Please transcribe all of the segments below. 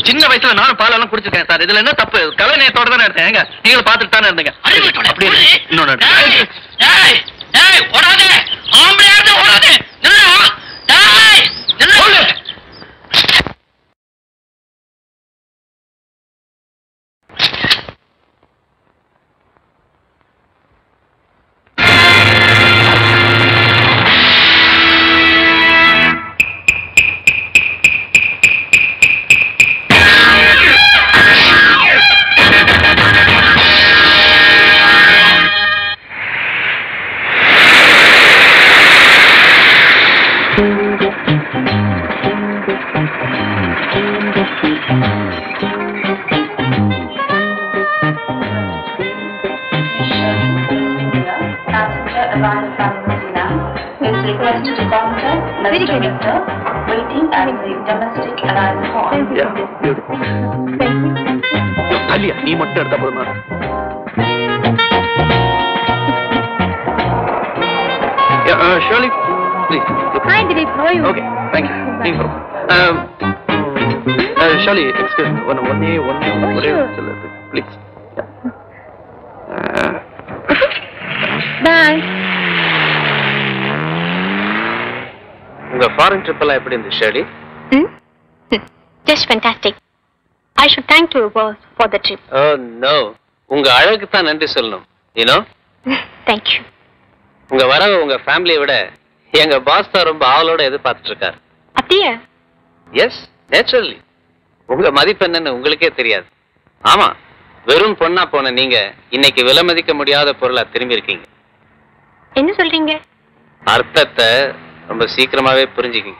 சின்ன வயசுல நானும் பாலெல்லாம் குடிச்சிருக்கேன் சார் இதுல என்ன தப்பு கலை நேயத்தோட தானே எடுத்தேன் எங்க நீங்களும் பார்த்துட்டு தானே இருந்தீங்க அப்படி இன்னொன்னு எடுத்து. டேய் டேய் ஓடாதே ஆம்பளையா இருந்தா ஓடாதே நில்லு டேய் நில்லு passenger arrived from Medina is requested to contact Mr. Victor waiting at the domestic arrival hall. Yeah, beautiful. அல்லியா நீ மட்டும் எடுத்தா போதுமா Yeah, uh, Shirley, please. look. Hi, Dilip. How are you? Okay, thank you. Thank you. Um, uh, Shirley, excuse me. One, one day, one day, Oh, one day, sure. please. Uh, Bye. உங்க foreign trip எல்லாம் எப்படி இருந்துச்சு Shirley Hmm? Just fantastic. I should thank your boss for the trip. Oh no உங்க அழகுக்கு தான் நன்றி சொல்லணும் you know Thank you. உங்க வரவு உங்க ஃபேமிலியை விட எங்க பாஸ் தான் ரொம்ப ஆவலோட எதிர்பார்த்துட்டு இருக்காரு அப்படியா எஸ் நேச்சுரலி உங்க மதிப்பு என்னன்னு உங்களுக்கே தெரியாது ஆமா வெறும் பொண்ணா போன நீங்க இன்னைக்கு விலை மதிக்க முடியாத பொருளா திரும்பி இருக்கீங்க என்ன சொல்றீங்க அர்த்தத்தை ரொம்ப சீக்கிரமாவே புரிஞ்சுக்கிங்க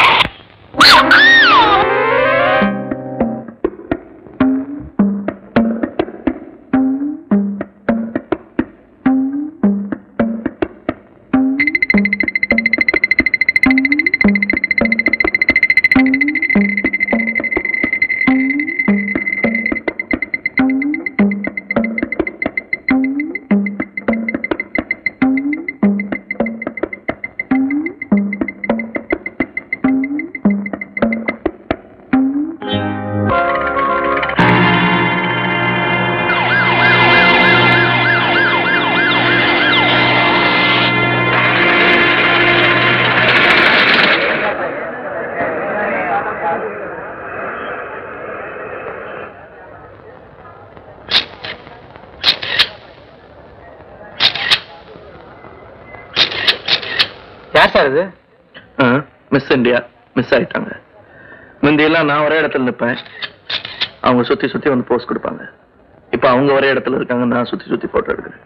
யார் சார் இது மிஸ் இந்தியா மிஸ் ஆயிட்டாங்க முந்தியெல்லாம் நான் ஒரே இடத்துல நிற்பேன் அவங்க சுத்தி சுத்தி வந்து போஸ்ட் கொடுப்பாங்க இப்ப அவங்க ஒரே இடத்துல இருக்காங்க நான் சுத்தி சுத்தி போட்டோ எடுக்கிறேன்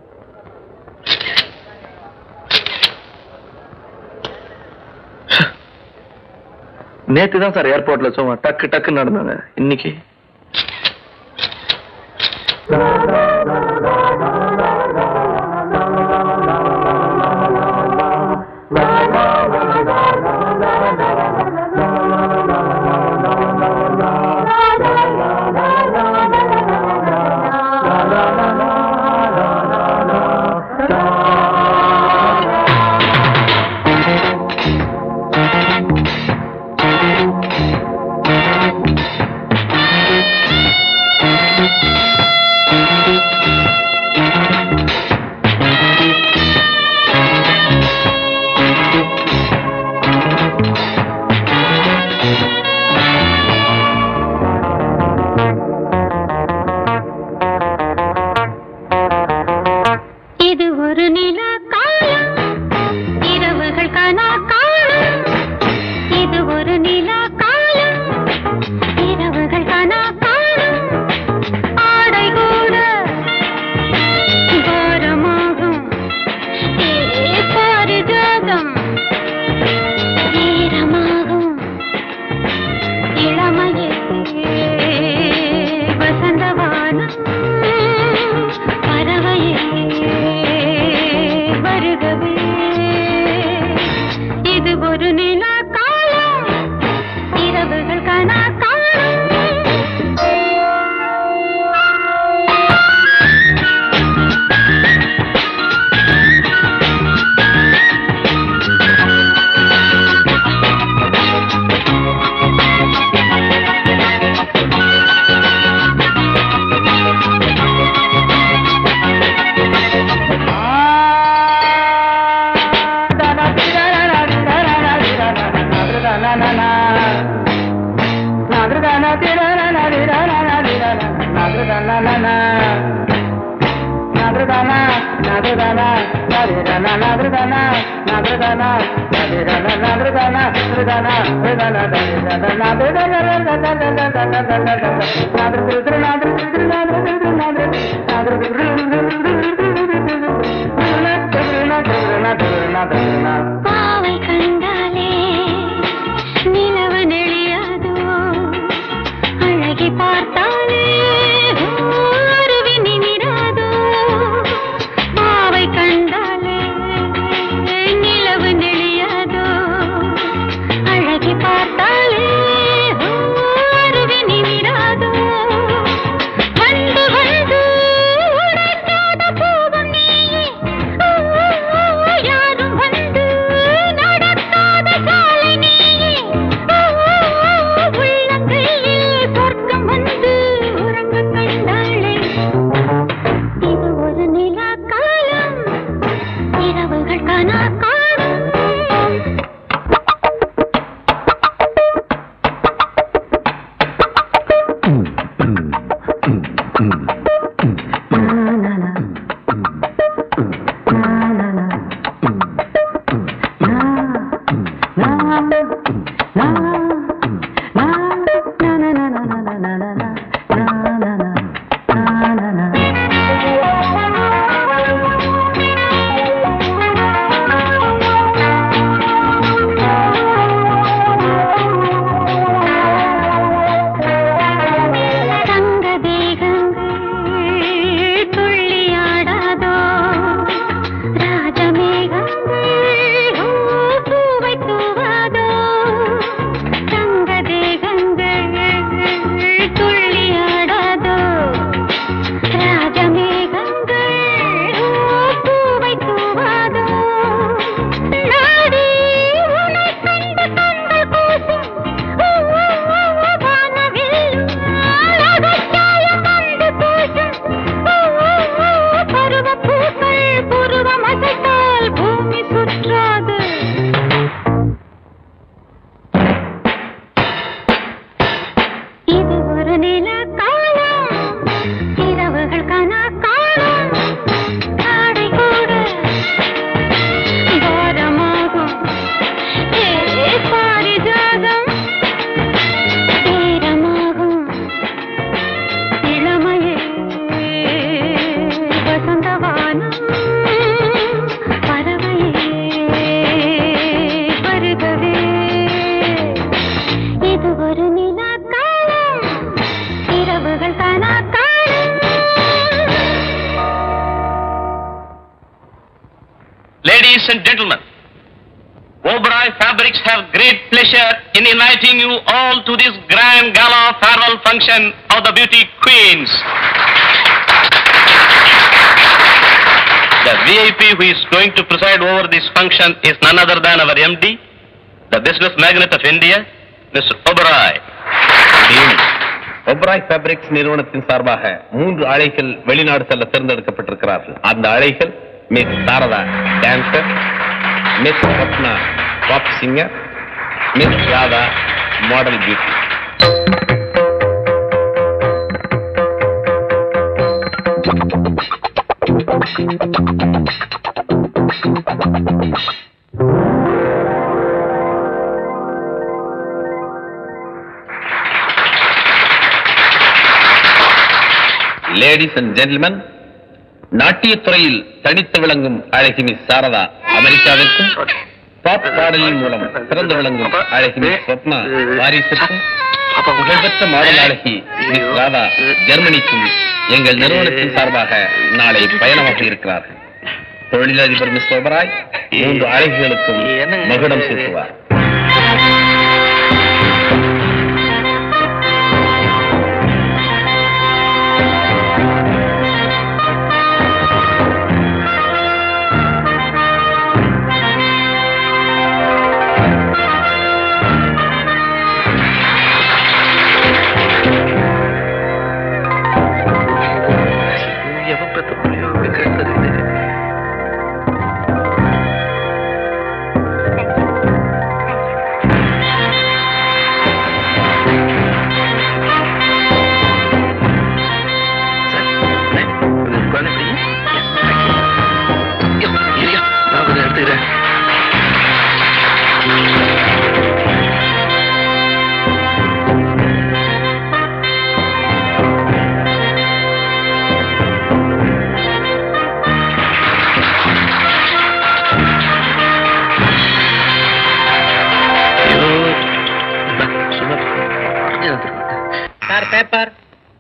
நேத்து தான் சார் ஏர்போர்ட்ல சும்மா டக்கு டக்கு நடந்தாங்க இன்னைக்கு இது ஒரு நில காலம் இரவுகள் கனா காலம் இது ஒரு நில காலம் இரவுகள் கனா காலம் ஆடை கூட பாரமாகும் ஏ பாரிஜாதம் ஈரமாகும் இளமையே வசந்தவானம் பறவையே வருகவே இது ஒரு நிலா காலம் இரவுகள் கனா காலம் பாவை கண்டாலே நிலவு நெளியாதோ அழகி பார்த்தாலே அருவி நிமிராதோ பாவை கண்டாலே நிலவு நெளியாதோ அழகி பார்த்தாலே அருவி நிமிராதோ வந்து வந்து உடைக்காத பூவும் நீயே யாரும் வந்து நடக்காத சாலை நீயே உள்ளங்கையில் சொர்க்கம் வந்து உறங்க கண்டாளே இது ஒரு நிலா காலம் இரவுகள் கனா காணும் தங்க தேகங்கள் துள்ளியாடாதோ ராஜமேகங்கள் பூவை தூவாதோ தங்க தேகங்கள் துள்ளியாடாதோ ராஜமேகங்கள் பூவை தூவாதோ நாடி உனை கண்ட கண்கள் கூசும் வானவில் அழகாயம் வந்து பூசும் பருவ பூக்கள் புருவம் அசைத்தால் பூமி சுற்றாது இது ஒரு நில காலம் இரவுகள் கனா காலம் காடை கூட பாரமாகும் ஏ பாரிஜாதம் நேரமாகும் இளமையே வசந்தவானம் பறவையே வருகவே இது ஒரு நிலா காலம் இரவுகள் கனா காலம் Ladies and gentlemen, Oberoi Fabrics have great pleasure in inviting you all to this grand gala farewell function of the beauty queens. The VIP who is going to preside over this function is none other than our MD, the business magnate of India, Mr. Oberoi. Oberoi fabrics நிறுவனத்தின் சார்பாக மூன்று அழைகள் வெளிநாடு செல்ல தேர்ந்தெடுக்கப்பட்டிருக்கிறார்கள் அந்த அழைகள் Miss Sharada dancer Miss Ratna pop singer Miss Radha model beauty ladies and gentleman நாட்டியத்துறையில் தனித்து விளங்கும் அழகி மிஸ் சாரதா அமெரிக்காவிற்கும் பாப் பாடலின் மூலம் சிறந்து விளங்கும் அழகி மிஸ் ஸ்வப்னா பாரிஸிற்கும் புகழ்பெற்ற மாடல் அழகி மிஸ் ராதா ஜெர்மனிக்கும் எங்கள் நிறுவனத்தின் சார்பாக நாளை பயணமாக இருக்கிறார்கள் தொழிலதிபர் மிஸ் ஓபராய் மூன்று அழகிகளுக்கும் மகுடம் சூட்டுவார் எவன் பெத்த பிள்ளையோ விக்ரம் தெரியல எடுத்துட்டு வாங்க sir paper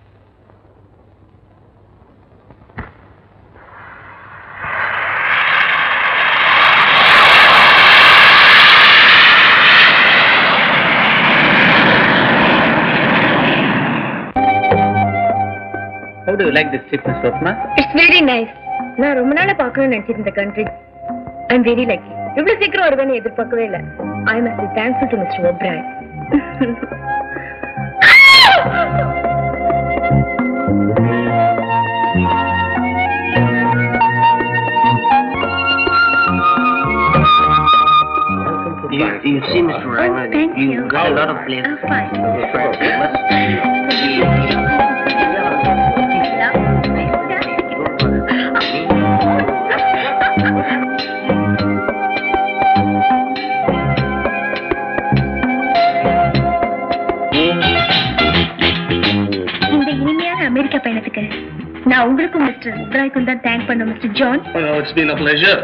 How do you like this trip, Miss Swapna? It's very nice நான் ரொம்ப நாளா பார்க்கணும்னு நினைச்சிட்டு இந்த country I am very lucky இவ்வளவு சீக்கிரம் வருவேன்னு எதிர்பார்க்கவே இல்லை I must be thankful to Mister Oberoi You, you see, Mr. Ryman, thank you you. got a lot of places. I'm fine. இந்த இனிமையான அமெரிக்கா பயணத்துக்கு நான் உங்களுக்கும் மிஸ்டர் ஒப்ராய்க்கும் தான் தேங்க் பண்ண Mister John it's been a pleasure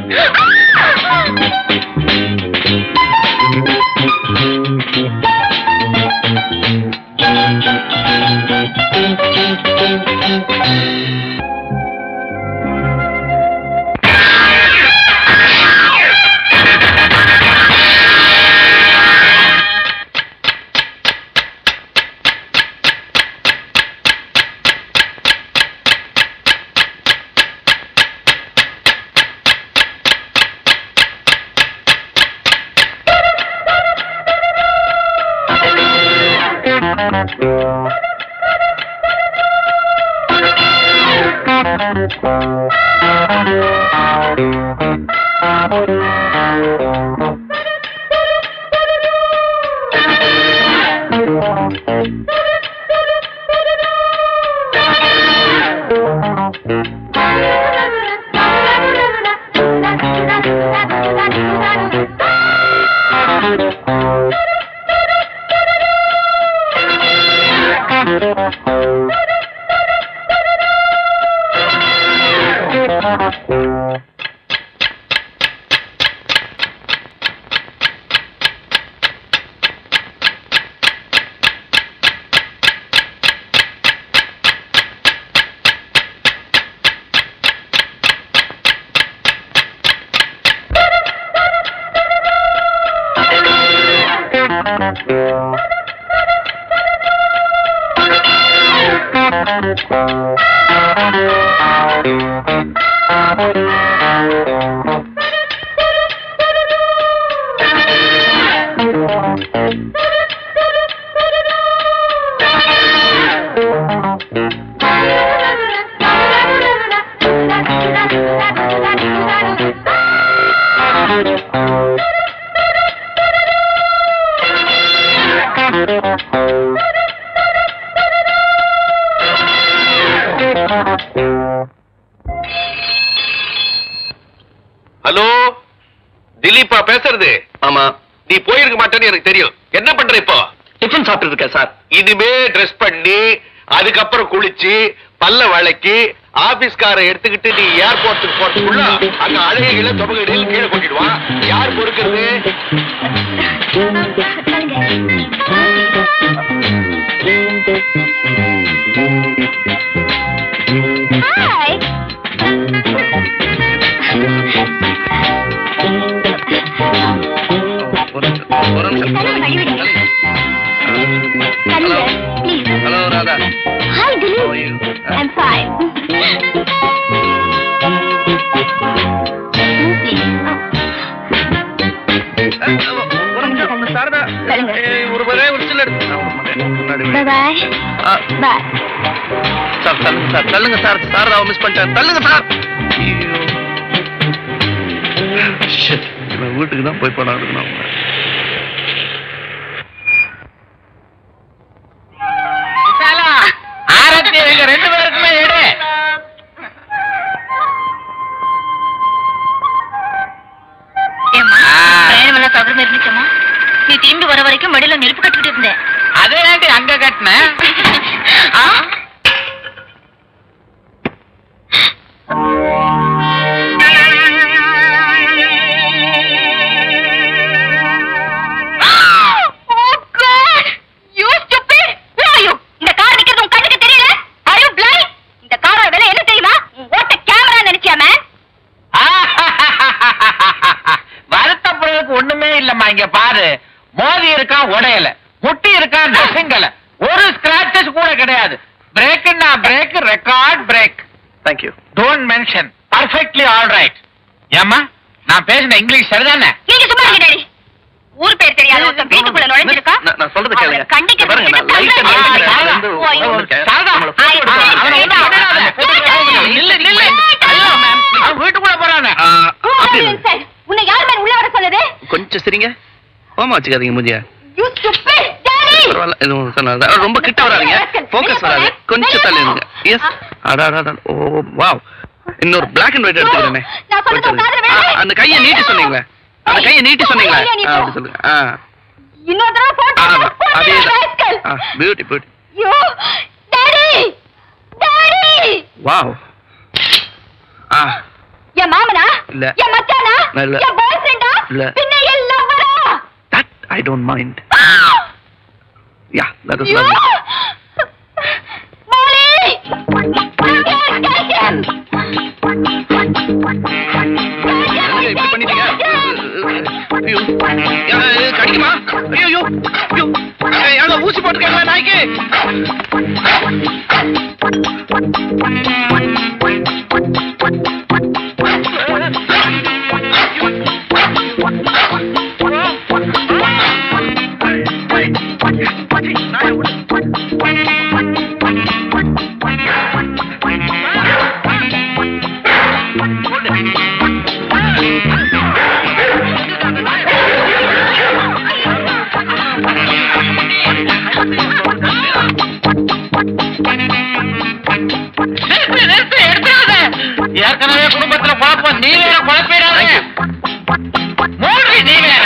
hello திலீப்பா பேசுறது ஆமா நீ போயிருக்க மாட்டேன்னு எனக்கு தெரியும் என்ன பண்ற இப்போ டிஃபன் சாப்பிட்டு இருக்கேன் சார் இனிமே ட்ரெஸ் பண்ணி அதுக்கப்புறம் குளிச்சு பல்ல வளைக்கி ஆபீஸ்கார எடுத்துக்கிட்டு நீ ஏர்போர்ட்டுக்கு போறதுக்குள்ள அங்க அழகைகளை தொபகடியில் கீழே கொட்டிடுவான் யார் பொறுக்கிறது hi please hello Radha hi Dileep I'm fine Sharada சரிங்க. ஏய், ஒரு ஒரே ஒரு சில எடுத்து நான் ஒரு முன்னாடி- முன்னாடி வை. பாய் ஆ, பாய் சார் தள்ளுங்க சார் தள்ளுங்க சார் சாரதாவை மிஸ் பண்ணிட்டேன் தள்ளுங்க சார் ஐயோ Shit. இவன் வீட்டுக்கு தான் போய் படம் எடுக்கணும் ஆரத்தி எங்க ரெண்டு பேருக்குமே எடு ஏம்மா பிரயாணம் எல்லாம் சௌகரியமா இருந்துச்சம்மா நீ திரும்பி வர வரைக்கும் மடியில நெருப்பு கட்டிக்கிட்டு இருந்தேன் அதே ஏன்டி அங்க கட்டினேன் ஆ? Oh God! You stupid! உடையல முட்டி இருக்கா நசுங்கல ஒரு ஸ்கிராச்சஸ் கூட கிடையாது பிரேக்னா break record break thank you don't mention perfectly all right ஏம்மா நான் பேசின இங்கிலீஷ் சரிதானே நீங்க சும்மா இருங்க டாடி ஊர் பேர் தெரியாத ஒருத்தன் வீட்டுக்குள்ள நுழைஞ்சிருக்கா நான் நான் சொல்றது கேளுங்க அவரை கண்டிக்க இங்க பாருங்க நான் வேண்டியது லைட்டா தண்டனை. நிறுத்துறேன். சாரதா, வந்து ஓ, ஐயோ. உட்கார்ந்திருக்கேன். சாரதா, உங்களை photo ஐ, எடுக்க ஐ, சொல்றேன். ஐ, அவனை ஐ, விட்டுறாத. ஐ, அந்த photo ஐ, எடுக்க இல்ல இல்ல ஐயோ மேம் அவன் வீட்டுக்குள்ள போறானே ஆ, Who are அப்படி you இல்லை. inside? உன்னை யார் மேல உள்ள வர சொன்னது கொஞ்சம் சரிங்க கோமா வச்சுக்காதீங்க முதியா You stupid daddy! பரவாயில்ல எதுவும் சொல்லாத ரொம்ப கிட்ட வராதீங்க ஃபோக்கஸ் வராது கொஞ்சம் தள்ளி இருங்க எஸ் அடா அடா, அடா ஓ வாவ் இன்னொரு பிளாக் அண்ட் ஒயிட் எடுத்துக்கிறேனே நான் சொல்றது கொஞ்சம் காதுல இருங்க. விழுது. ஆ, அந்த கையை நீட்டி சொன்னீங்களே அந்த கையை நீட்டி சொன்னீங்களே கையை நீட்டு. ஆ, அப்படி சொல்லுங்க ஆ இன்னொரு தடவை போட்டு ஆ, போட்டு அதே rascal. ஆ beauty beauty You, daddy! Daddy! Wow ஆ என் மாமனா இல்ல. என் மச்சானா இல்ல. என் பாய் ஃப்ரெண்டா இல்ல. பின்ன என் லவ்வரா that I don't mind yeah that is You! Lovely Molly! Catch him! என்னங்க இப்படி பண்ணிட்டீங்க ஐயோ யா, கடிக்குமா ஐயோ ஐயோ ஐயோ ஏங்க ஊசி போட்டுருக்காங்களா நாய்க்கு நிறுத்து நிறுத்து எடுத்துறாத ஏற்கனவே குடும்பத்துல குழப்பம் நீ வேற குழப்பிடாத மூடி நீ வேற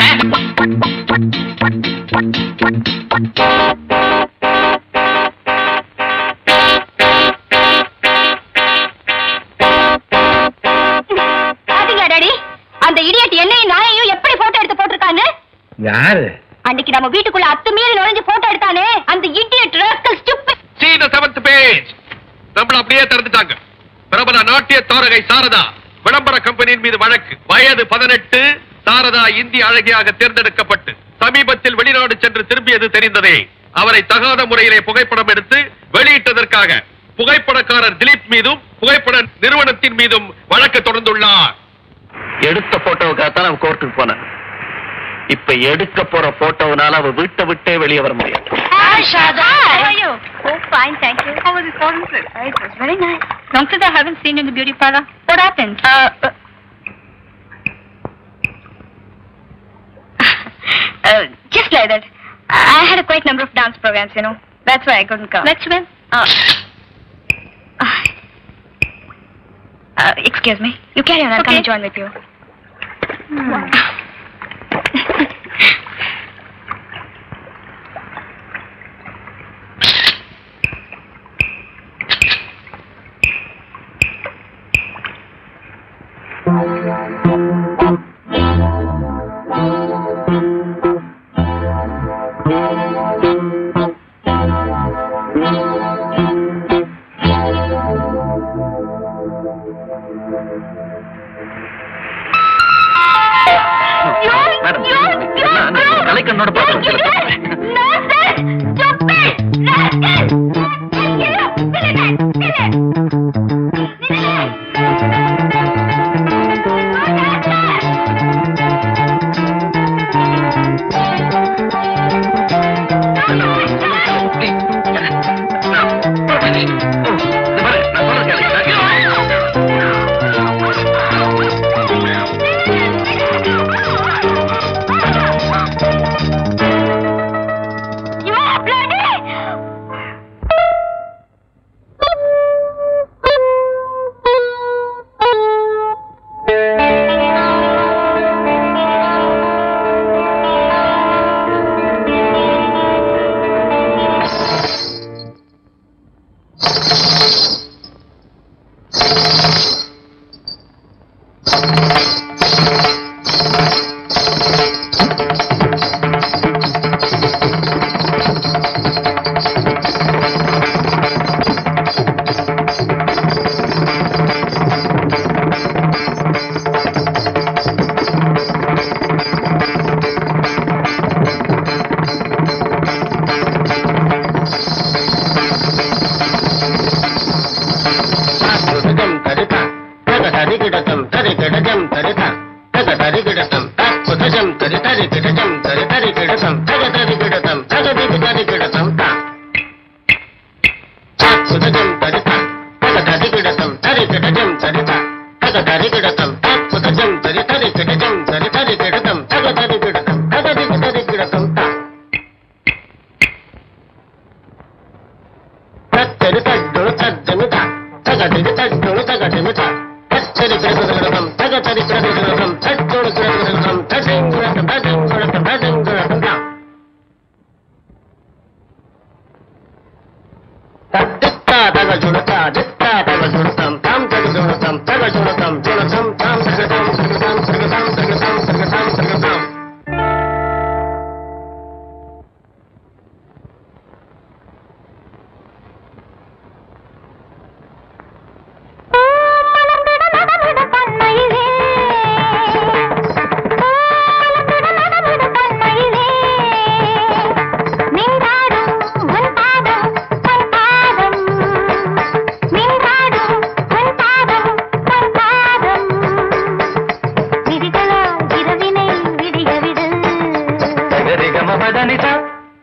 பாத்தீங்களா டாடி அந்த இடியட் என்னையும் நாயையும் எப்படி போட்டோ எடுத்து போட்டிருக்கான்னு யாரு அன்னைக்கு நம்ம வீட்டுக்குள்ள அத்துமீறி நுழைஞ்சு போட்டோ எடுத்தானே அந்த idiot rascal stupid See the seventh page. நம்மள அப்படியே திறந்துட்டாங்க பிரபல நாட்டிய தாரகை சாரதா விளம்பர கம்பெனியின் மீது வழக்கு வயது பதினெட்டு சாரதா இந்திய அழகியாக தேர்ந்தெடுக்கப்பட்டு சமீபத்தில் வெளிநாடு சென்று திரும்பியது தெரிந்ததே அவரை தகாத முறையிலே புகைப்படம் எடுத்து வெளியிட்டதற்காக புகைப்படக்காரர் திலீப் மீதும் புகைப்பட நிறுவனத்தின் மீதும் வழக்கு தொடர்ந்துள்ளார் எடுத்த போட்டோவுக்காகத்தான் அவன் கோர்ட்டுக்கு போனேன் இப்ப எடுக்க போற போட்டோவுனால அவ வீட்டை விட்டே வெளியே வர முடியாது Hi, Shada. How are you? Oh, fine, thank you. How was the foreign trip? It was very nice. Long since I haven't seen you in the beauty parlor. What happened? Uh, uh, just like that. I had a quite number of dance programs, you know. That's why I couldn't come. That's when? Uh, uh, excuse me. You carry on. I'll come and join with you. Madam கலைக்கண்ணோட You bloody! தகதிரு தட்டுணு தட்டுணு தா தகதிரு தட்டுணு தகதிரு தா தத்தரி கிடகுதம் தகதரி கிடகுதம் தட்டுணு கிடகுதம் தடிங்குழக்கம் தடிங்குழக்கம் தடிங்குழக்கம் தான் தத்தித்தா தக சுணத்தா தித்தா தக சுணத்தம் தாம் தக சுணத்தம் தக சுணத்தம் சுணத்தம் தாம் தகதம் தகதம் தகதம் தகதம் தகதம் தகதம் தகரிகமபதனிதா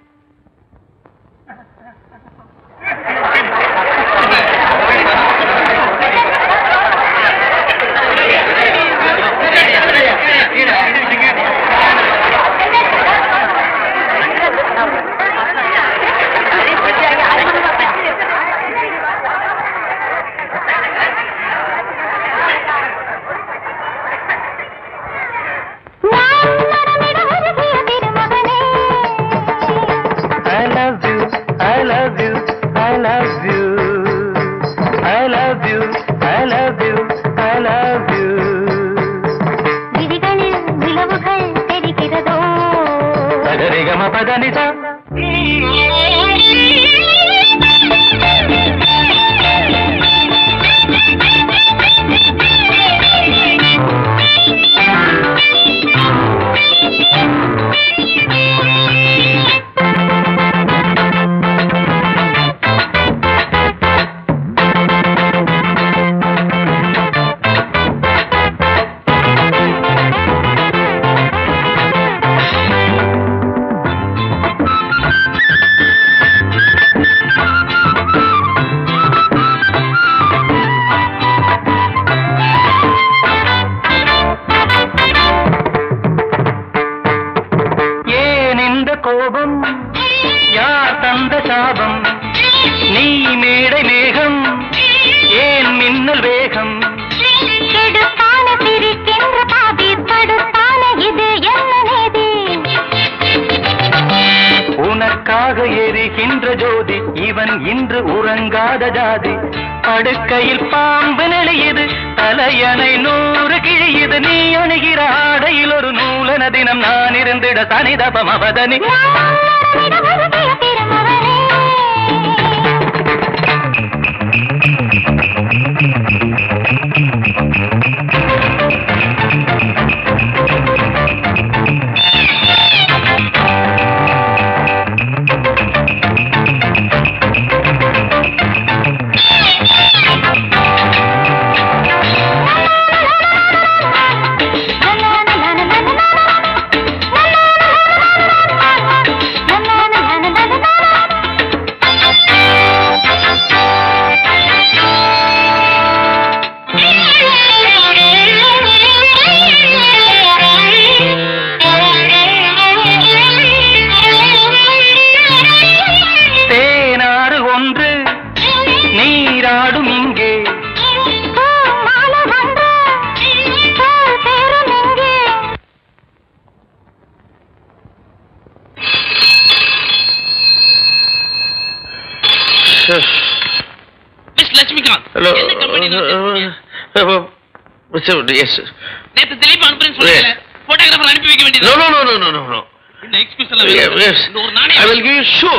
I love you, I love you, I love you. I love you, I love you, I love you. விழிகளில் நிலவுகள் தெரிகிறதோ தகரிகமபதனிதா ஏன் இந்த கோபம் யார் தந்த சாபம் நீ மேடை மேகம் ஏன் மின்னல் வேகம் கெடுத்தான சிரிக்கின்ற பாதி படுத்தான இது என்ன நேதி உனக்காக எரிகின்ற ஜோதி இவன் இன்று உறங்காத ஜாதி படுக்கையில் பாம்பு நெளியுது தலையணை நூறு கிழியுது நீ அணுகிற ஆடையில் ஒரு நூலன தினம் நான் இருந்திட தனிதபம் அவதனி தேனாறு ஒன்று நீராடும் இங்கே மிஸ் லட்சுமிகாந்த் ஹலோ என்ன கம்பெனி எஸ் நேத்து திலீப் அனுப்புறேன்னு சொன்னீங்கல்ல போட்டோகிராஃபர் அனுப்பி வைக்க வேண்டியது no no no no no no இந்த எக்ஸ்கியூஸ் எல்லாம் வேணும். எஸ் இந்த ஒரு ஐ நாணயம் வில் கிவ் யூ ஷோ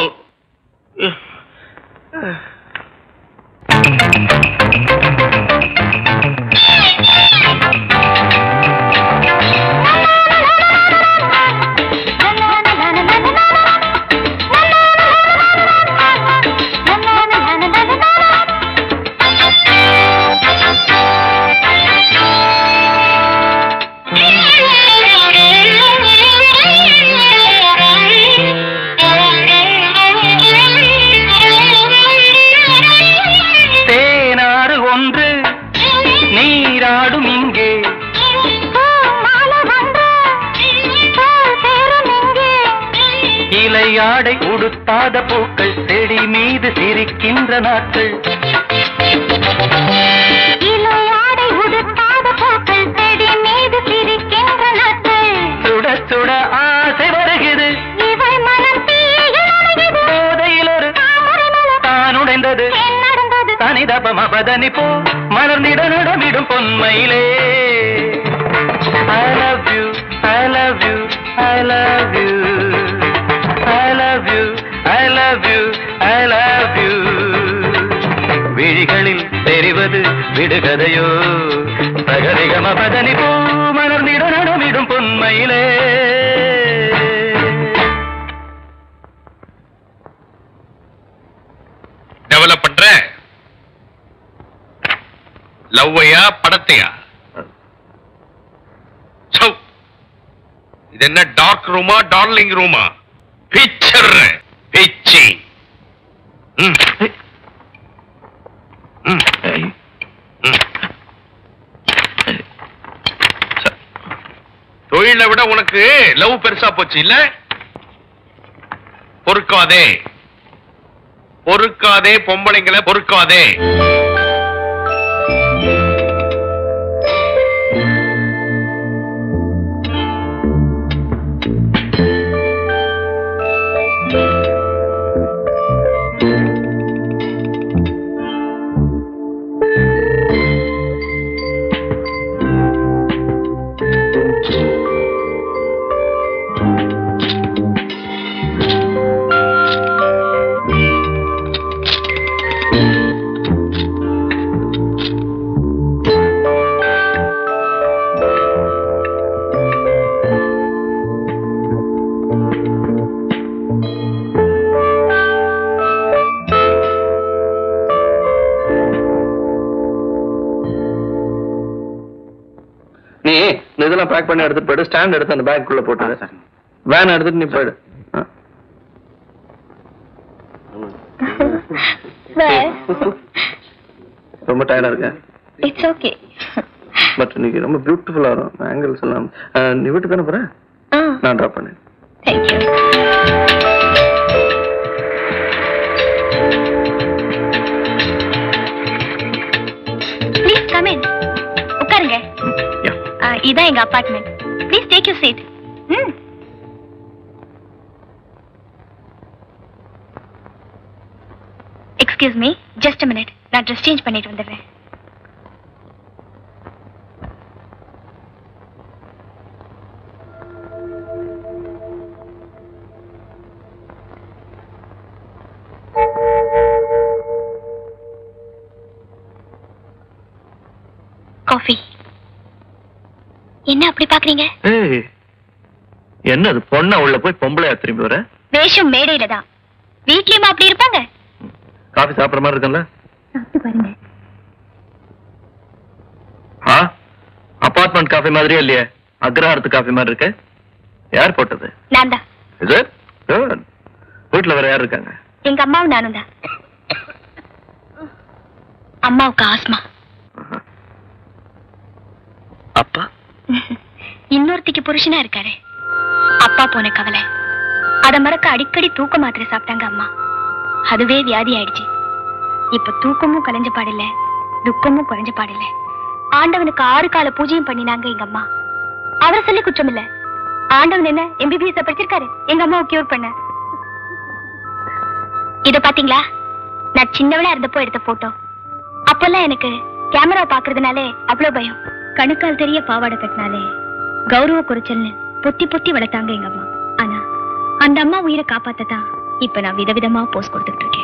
தேனாறு ஒன்று நீராடும் இங்கே இலையாடை உடுத்தாத பூக்கள் செடி மீது சிரிக்கின்ற நாட்கள் இலையாடை உடுத்தாத பூக்கள் செடி மீது சிரிக்கின்ற நாட்கள் சுட சுட ஆசை வருகிறது இவள் மனம் தீயில் அணைகிறது. போதையில் ஒரு தாமரை மலர் தான் உடைந்தது ஏன் நடந்தது தனிதபம் அபதனி போ மலர்ந்திட நடமிடும் பொன்மையிலே I love you, I love you, I love you. I love you, I love you, I love you. விழிகளில் தெரிவது விடுகதையோ சகரிகம பதனி போ மலர்ந்திட நடமிடும் பொன்மையிலே டெவலப் பண்ற லவ்வையா படத்தையா சௌ. இது என்ன டார்க் ரூமா டார்லிங் ரூமா பிக்சர் பிச்சி ம். ம். ம். ச- தொழிலை விட உனக்கு லவ் பெருசா போச்சு இல்ல பொறுக்காதே பொறுக்காதே பொம்பளைங்களை பொறுக்காதே நீ இந்த இதெல்லாம் பேக் பண்ணி எடுத்துட்டு போயிடு ஸ்டாண்ட் எடுத்து அந்த பேக் குள்ள போட்டு வேன் எடுத்துட்டு நீ போயிடு ஆ. ரொம்ப டயர்டா இருக்க இட்ஸ் ஓகே பட் இன்னைக்கு ரொம்ப பியூட்டிஃபுல்லா வரும் ஆங்கிள்ஸ் எல்லாம் ஆ, நீ வீட்டுக்கு தானே போற ஆ நான் ட்ராப் பண்ணேன் தேங்க்யூ ப்ளீஸ் கம் இன் உட்காருங்க Yeah. ஆ, இதான் எங்க apartment please take you seat ம் எக்ஸ்கியூஸ் மீ ஜஸ்ட் மினிட் நான் ட்ரெஸ் சேஞ்ச் பண்ணிட்டு வந்துடுறேன் காஃபி என்ன அப்படி பாக்குறீங்க ஏய் என்னது பொண்ணா உள்ள போய் பொம்பளையா திரும்பி வர வேஷம் மேடையில தான் வீட்லயுமா அப்படி இருப்பாங்க காஃபி சாப்பிடுற மாதிரி இருக்குல்ல சாப்பிட்டு பாருங்க ஆ அபார்ட்மெண்ட் காஃபி மாதிரியே இல்லையே அக்ரஹாரத்து காஃபி மாதிரி இருக்கு யார் போட்டது நான் தான் இது குட் வீட்டுல வேற யார் இருக்காங்க எங்க அம்மாவும் நானும் தான் அம்மாவுக்கு ஆஸ்மா அப்பா இன்னொருத்திக்கு புருஷனா இருக்காரு அப்பா போன கவலை அத மறக்க அடிக்கடி தூக்க மாத்திரை சாப்பிட்டாங்க அம்மா அதுவே வியாதி ஆயிடுச்சு இப்ப தூக்கமும் கலைஞ்ச பாடில்ல துக்கமும் குறைஞ்ச பாடில்ல ஆண்டவனுக்கு ஆறு கால பூஜையும் பண்ணினாங்க எங்க அம்மா அவரை சொல்லி குற்றம் இல்ல ஆண்டவன் என்ன எம்பிபிஎஸ் படிச்சிருக்காரு எங்க அம்மாவை கியூர் பண்ண இத பாத்தீங்களா நான் சின்னவளா இருந்தப்போ எடுத்த போட்டோ அப்பெல்லாம் எனக்கு கேமரா பாக்குறதுனாலே அவ்வளவு பயம் கணுக்கால் தெரிய பாவாடை கட்டினாலே கௌரவ குறைச்சல்னு பொத்தி பொத்தி வளர்த்தாங்க எங்க அம்மா ஆனா அந்த அம்மா உயிரை காப்பாத்ததான் இப்ப நான் விதவிதமா போஸ் கொடுத்துட்டு இருக்கேன்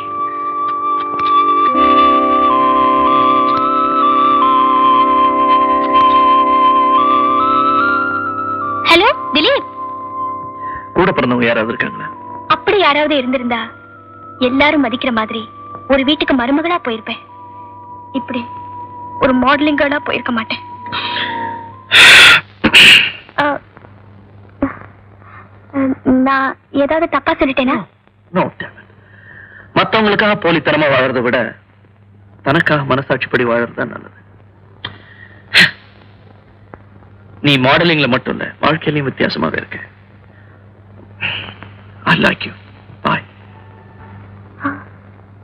ஹலோ திலீப் கூட பிறந்தவங்க யாராவது இருக்காங்களா அப்படி யாராவது இருந்திருந்தா எல்லாரும் மதிக்கிற மாதிரி ஒரு வீட்டுக்கு மருமகளா போயிருப்பேன் இப்படி ஒரு மாடலிங் கேர்ளா போயிருக்க மாட்டேன் ஆ, நான் ஏதாவது தப்பா சொல்லிட்டேனா நோ மத்தவங்களுக்காக போலித்தனமா வாழறதை விட தனக்காக மனசாட்சிப்படி வாழறது தான் நல்லது நீ மாடலிங்ல மட்டும் இல்ல வாழ்க்கையிலயும் வித்தியாசமாக இருக்க ஐ லைக் யூ பாய்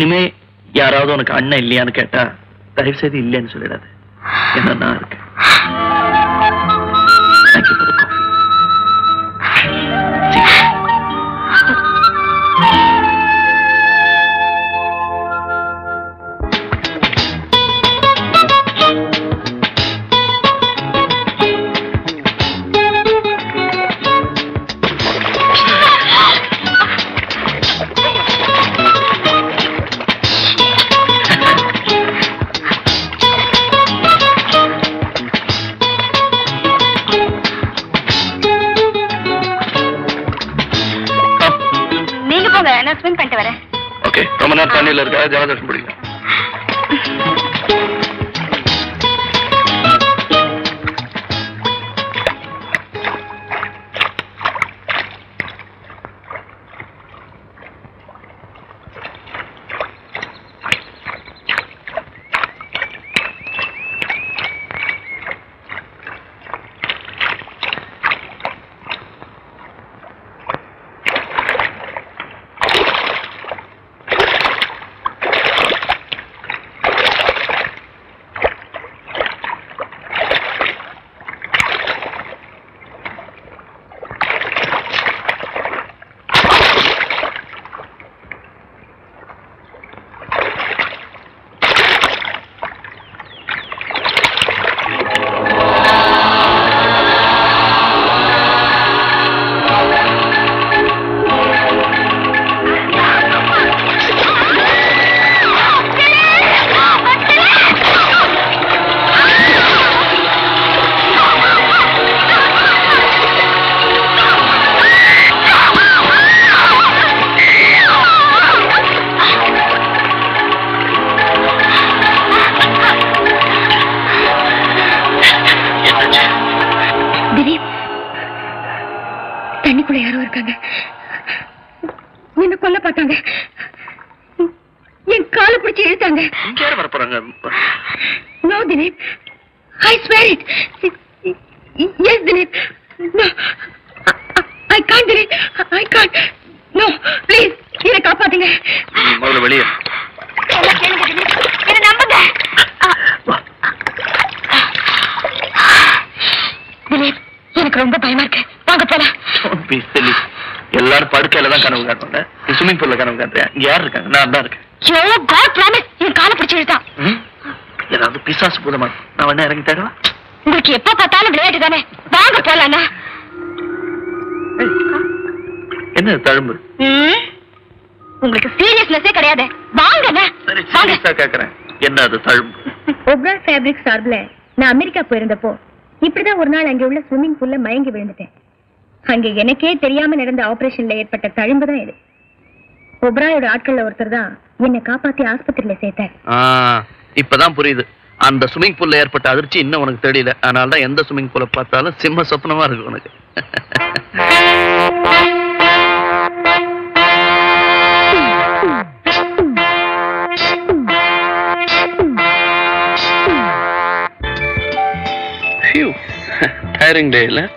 இனிமே யாராவது உனக்கு அண்ணன் இல்லையான்னு கேட்டா தயவு செய்து இல்லைன்னு சொல்லிடாது என்ன நான் இருக்கேன் தேங்க்யூ ஃபார் காஃபி நீங்க போங்க நான் ஸ்விம் பண்ணிட்டு வரேன் ஓகே ரொம்ப நேரம் தண்ணியில் இருக்கா ஜலதோஷம் பிடிக்கும் திலீப் தண்ணிக்குள்ள யாரோ இருக்காங்க என்ன கொல்ல பார்த்தாங்க என் காலை பிடிச்சி இழுத்தாங்க இங்க யார் வரப்போறாங்க no Dileep I swear it yes Dileep no I can't Dileep I can't no please என்னை காப்பாத்துங்க நீ முதல்ல வெளியே எல்லாம் கேளுங்க திலீப் என்ன நம்புங்க திலீப் எனக்கு ரொம்ப பயமா இருக்கு வாங்க போலாம் Don't be silly. எல்லாரும் படுக்கையில தான் கனவு காட்டுவாங்க நீ ஸ்விம்மிங் பூல்ல கனவு காட்டுறியா இங்க யார் இருக்காங்க நான் தான் இருக்கேன் யோ காட் ப்ராமிஸ் என் காலை பிடிச்சி இழுத்தான் ம்? ஏதாவது பிசாசு பூதமா நான் வேணா இறங்கி தருவா உங்களுக்கு எப்ப பார்த்தாலும் விளையாட்டு தானே வாங்க போலாண்ணா என்ன தழும்பு உங்களுக்கு சீரியஸ்னஸே கிடையாது வாங்கண்ணா சரி வாங்க சீரியஸா கேக்குறேன் என்ன அது தழும்பு ஒப்ரா ஃபேப்ரிக் சார்பில் நான் அமெரிக்கா போயிருந்தப்போ இப்படிதான் ஒரு நாள் அங்கே உள்ள ஸ்விம்மிங் பூல்ல மயங்கி விழுந்துட்டேன் அங்கே எனக்கே தெரியாம நடந்த ஆபரேஷன்ல ஏற்பட்ட தழும்பு தான் இது ஒப்ராயோட ஆட்கள்ல ஒருத்தர் தான் என்னை காப்பாத்தி ஆஸ்பத்திரியில சேர்த்தார் ஆ, இப்பதான் புரியுது அந்த ஸ்விம்மிங் பூல்ல ஏற்பட்ட அதிர்ச்சி இன்னும் உனக்கு தெரியல அதனால தான் எந்த ஸ்விம்மிங் பூலை பார்த்தாலும் சிம்ம சொப்னமா இருக்கு உனக்கு டயரிங் டே இல்ல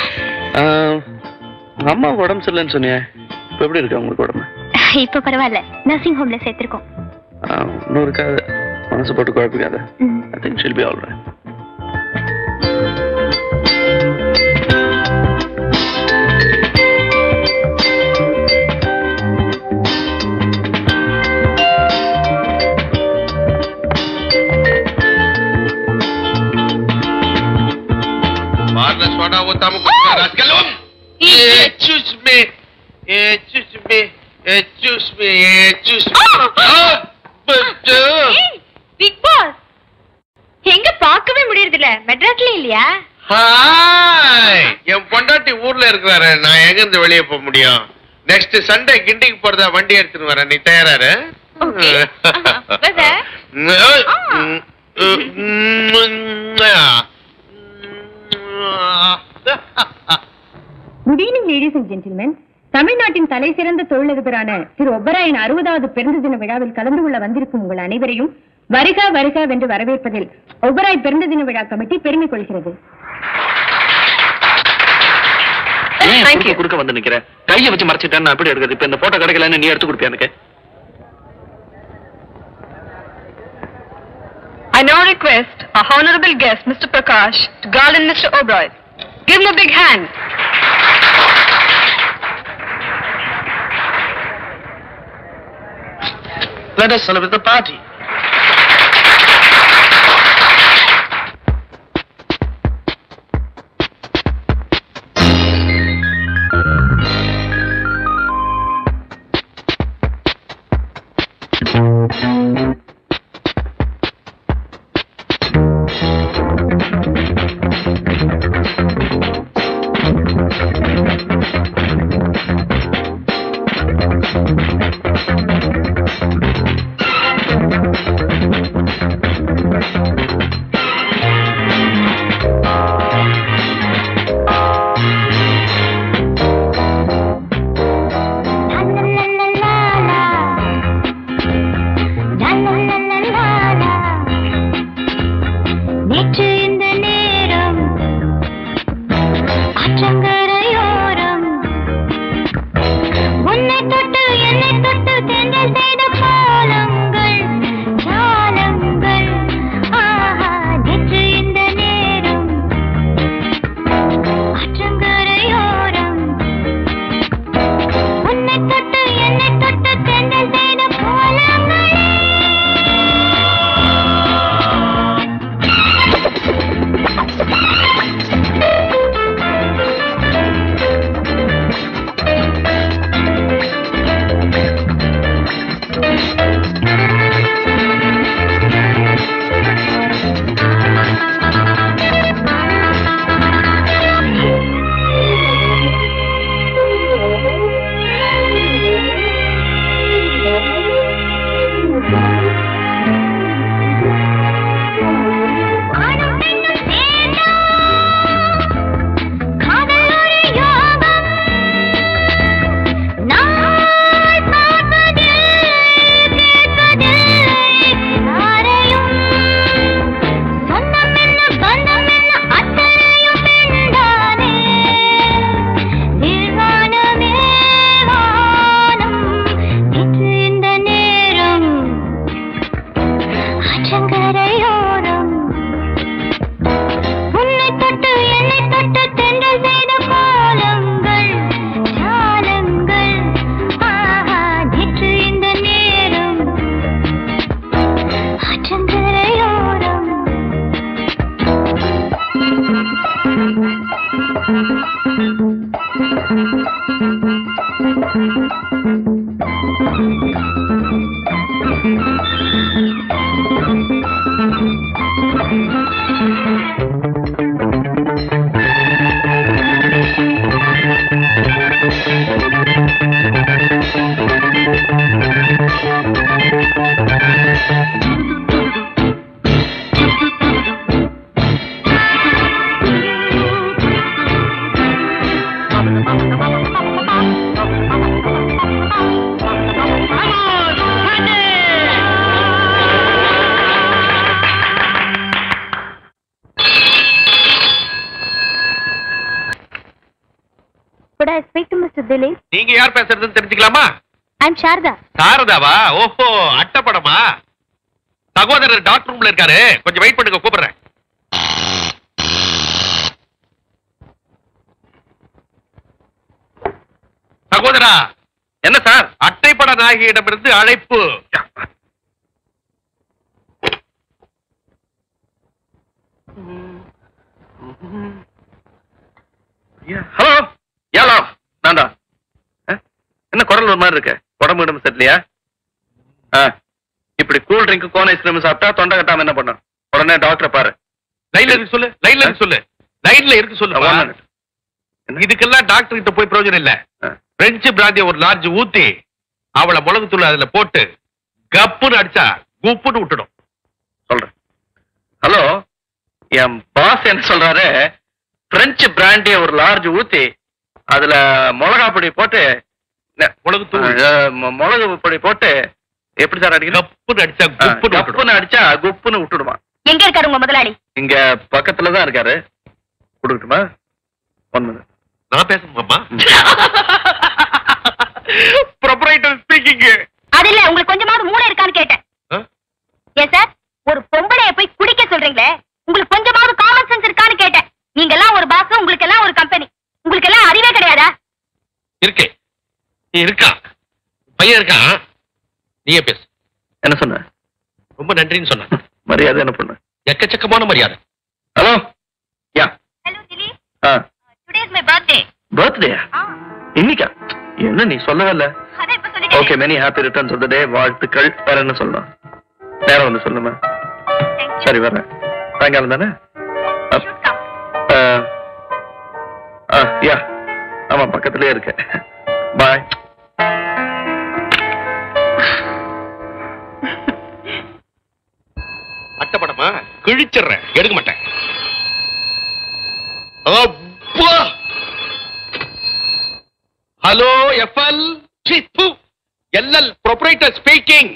அம்மா உடம்பு சரியில்லைன்னு சொன்னியே இப்ப எப்படி இருக்கு உங்களுக்கு உடம்பு இப்ப பரவாயில்ல நர்சிங் ஹோம்ல சேர்த்திருக்கோம் ஆ, இன்னும் இருக்காது மனசு போட்டு குழப்பிக்காத ம். I think she'll be all right பார்ல சோடா ஊத்தாம குடிச்சா ராஸ்கலும் எச்சூஸ் me எச்சூஸ் me எச்சூஸ் me எச்சூஸ் big pass எங்க பார்க்கவே முடியறது இல்ல மெட்ராஸ்ல இல்லையா ஹாய் என் பொண்டாட்டி ஊர்ல இருக்கிறாரு நான் எங்க இருந்து வெளியே போக முடியும் நெக்ஸ்ட் சண்டே கிண்டிக்கு போறதா வண்டி எடுத்துட்டு வரேன் நீ தயாராரு Okay. Uh-huh. Brother. Good evening ladies and gentlemen தமிழ்நாட்டின் தலை சிறந்த தொழிலதிபரான திரு ஒப்பராயன் அறுபதாவது பிறந்த தின விழாவில் கலந்து கொள்ள வந்திருக்கும் உங்கள் அனைவரையும் வருக வருக வென்று வரவேற்பதில் ஒபராய் பிறந்த தின விழா கமிட்டி பெருமை கொள்கிறது ஏன் குறுக்க குறுக்க வந்து நிக்கிற கைய வச்சு மறைச்சிட்டேன் நான் எப்படி எடுக்கிறது இப்ப இந்த போட்டோ கிடைக்கலன்னு நீ எடுத்து கொடுப்பியா எனக்கு now request our honorable guest, Mr. Prakash, to garland Mr. Oberoi. Give him a big hand. Let us celebrate the party. நேற்று இந்த நேரம் ஆற்றங்கரையோரம் உன்னை தொட்டு என்னை தொட்டு தென்றல் செய்த கோலங்கள் ஜாலங்கள் ஆஹா நேற்று இந்த நேரம் ஆற்றங்கரையோரம் உன்னை தொட்டு என்னை தொட்டு தென்றல் செய்த கோலங்களே ஆணும் பெண்ணும் சேர்ந்தா காதல் ஒரு யோகம் நாள் பார்ப்பதில்லை கேட்பதில்லை யாரையும் சொந்தம் என்ன பந்தம் என்ன அத்தனையும் பெண்தானே நிர்வாணமே வானம் நேற்று இந்த நேரம் ஆற்றங்கரையோரம் உன்னை தொட்டு என்னை தொட்டு தென்றல் செய்த கோலங்கள் ஜாலங்கள் ஆஹா நேற்று இந்த நேரம் ஆற்றங்கரையோரம் Could I speak to Mr. Dilip? நீங்க யார் பேசுறதுன்னு தெரிஞ்சுக்கலாமா I'm Sharda. சாரதாவா ஓஹோ அட்டப்படமா சகோதரர் டாக்டர் ரூம்ல இருக்காரு கொஞ்சம் வெயிட் பண்ணுங்க கூப்பிடுறேன் சகோதரா என்ன சார் அட்டைப்பட நாயகியிடமிருந்து அழைப்பு ஹலோ ஏலோ நான்டா அஹ், என்ன குரல் ஒரு மாதிரி இருக்கு உடம்பு உடம்பு சரியில்லையா ஆ, இப்படி கூல் ட்ரிங்க் கோன் ஐஸ்கிரீம் சாப்பிட்டா தொண்டை கட்டாம என்ன பண்ணும் உடனே டாக்டரை பாரு லைன்ல இருக்கு சொல்லு லைன்ல இருக்கு சொல்லு லைன்ல இருக்கு சொல்லு one minute. இதுக்கெல்லாம் டாக்டர் கிட்ட போய் பிரயோஜனம் இல்ல ஆ. பிரெஞ்சு பிராந்திய ஒரு லார்ஜ் ஊத்தி அவளை மிளகு தூள் அதுல போட்டு கப்புன்னு அடிச்சா குப்புன்னு விட்டுடும் சொல்றேன் ஹலோ என் பாஸ் என்ன சொல்றாரு பிரெஞ்சு பிராண்டிய ஒரு லார்ஜ் ஊத்தி அதுல மிளகா பொடி போட்டு ந- மிளகு தூள் அஹ், மொ- மிளகு பொடி போட்டு எப்படி சார் அடிக்கணும் கப்புன்னு அடிச்சா குப்புன்னு விட்டுடும் கப்புன்னு அடிச்சா குப்புன்னு விட்டுடுமா எங்க இருக்காரு உங்க முதலாளி இங்க பக்கத்துல தான் இருக்காரு கொடுக்கட்டுமா ஒன் மினிட் நான் பேசணுமாமா ப்ரொப்ரைட்டர் ஸ்பீக்கிங் அது இல்ல உங்களுக்கு கொஞ்சமாவது மூளை இருக்கான்னு கேட்டேன் ஏன் சார் ஒரு பொம்பளைய போய் பையன் இருக்கான் நீயே பேசு என்ன சொன்ன ரொம்ப நன்றின்னு சொன்ன மரியாதை என்ன பண்ண எக்கச்சக்கமான மரியாதை ஹலோ யா ஹலோ திலி ஆ டுடே இஸ் மை பர்த்டே பர்த்டேயா இன்னைக்கா என்ன நீ சொல்லவே இல்ல அதான் இப்ப சொல்லிட்டேன் okay many happy returns of the day வாழ்த்துக்கள் வேற என்ன சொல்லணும் நேரம் வந்து சொல்லுமா சரி வரேன் சாயங்காலம் தானே அப்- ஆ, ஆ, யா ஆமா பக்கத்துலயே இருக்கு பாய் அட்டப்படமா கிழிச்சிடுறேன் எடுக்க மாட்டேன் அப்பா hello FL LL proprietor speaking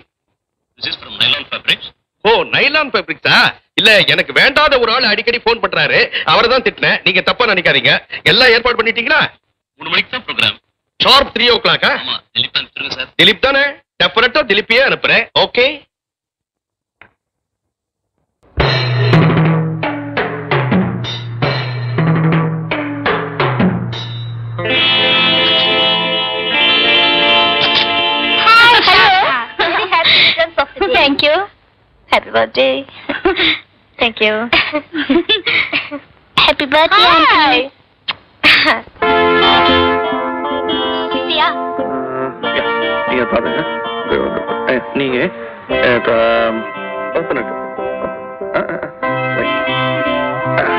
oh nylon ஃபேப்ரிக்ஸா இல்ல எனக்கு வேண்டாத ஒரு ஆள் அடிக்கடி ஃபோன் பண்றாரு அவரை தான் திட்டினேன் நீங்க தப்பா நினைக்காதீங்க எல்லாம் ஏற்பாடு பண்ணிட்டீங்களா மூணு மணிக்கு தான் ப்ரோக்ராம் ஷார்ப் த்ரீ ஓ கிளாக்கா ஆமா திலீப் அனுப்பிச்சிருங்க சார் திலீப் தானே டெஃபனட்டா திலீப்பையே அனுப்புறேன் okay Very happy returns of the day. Thank you. Happy birthday. Thank you. Happy birthday, Auntie. Divya, நீங்க பாருங்க இது வந்து, அஹ், நீங்க அஹ், இப்ப, open it. Ah, ah, ah, wait. அஹ்.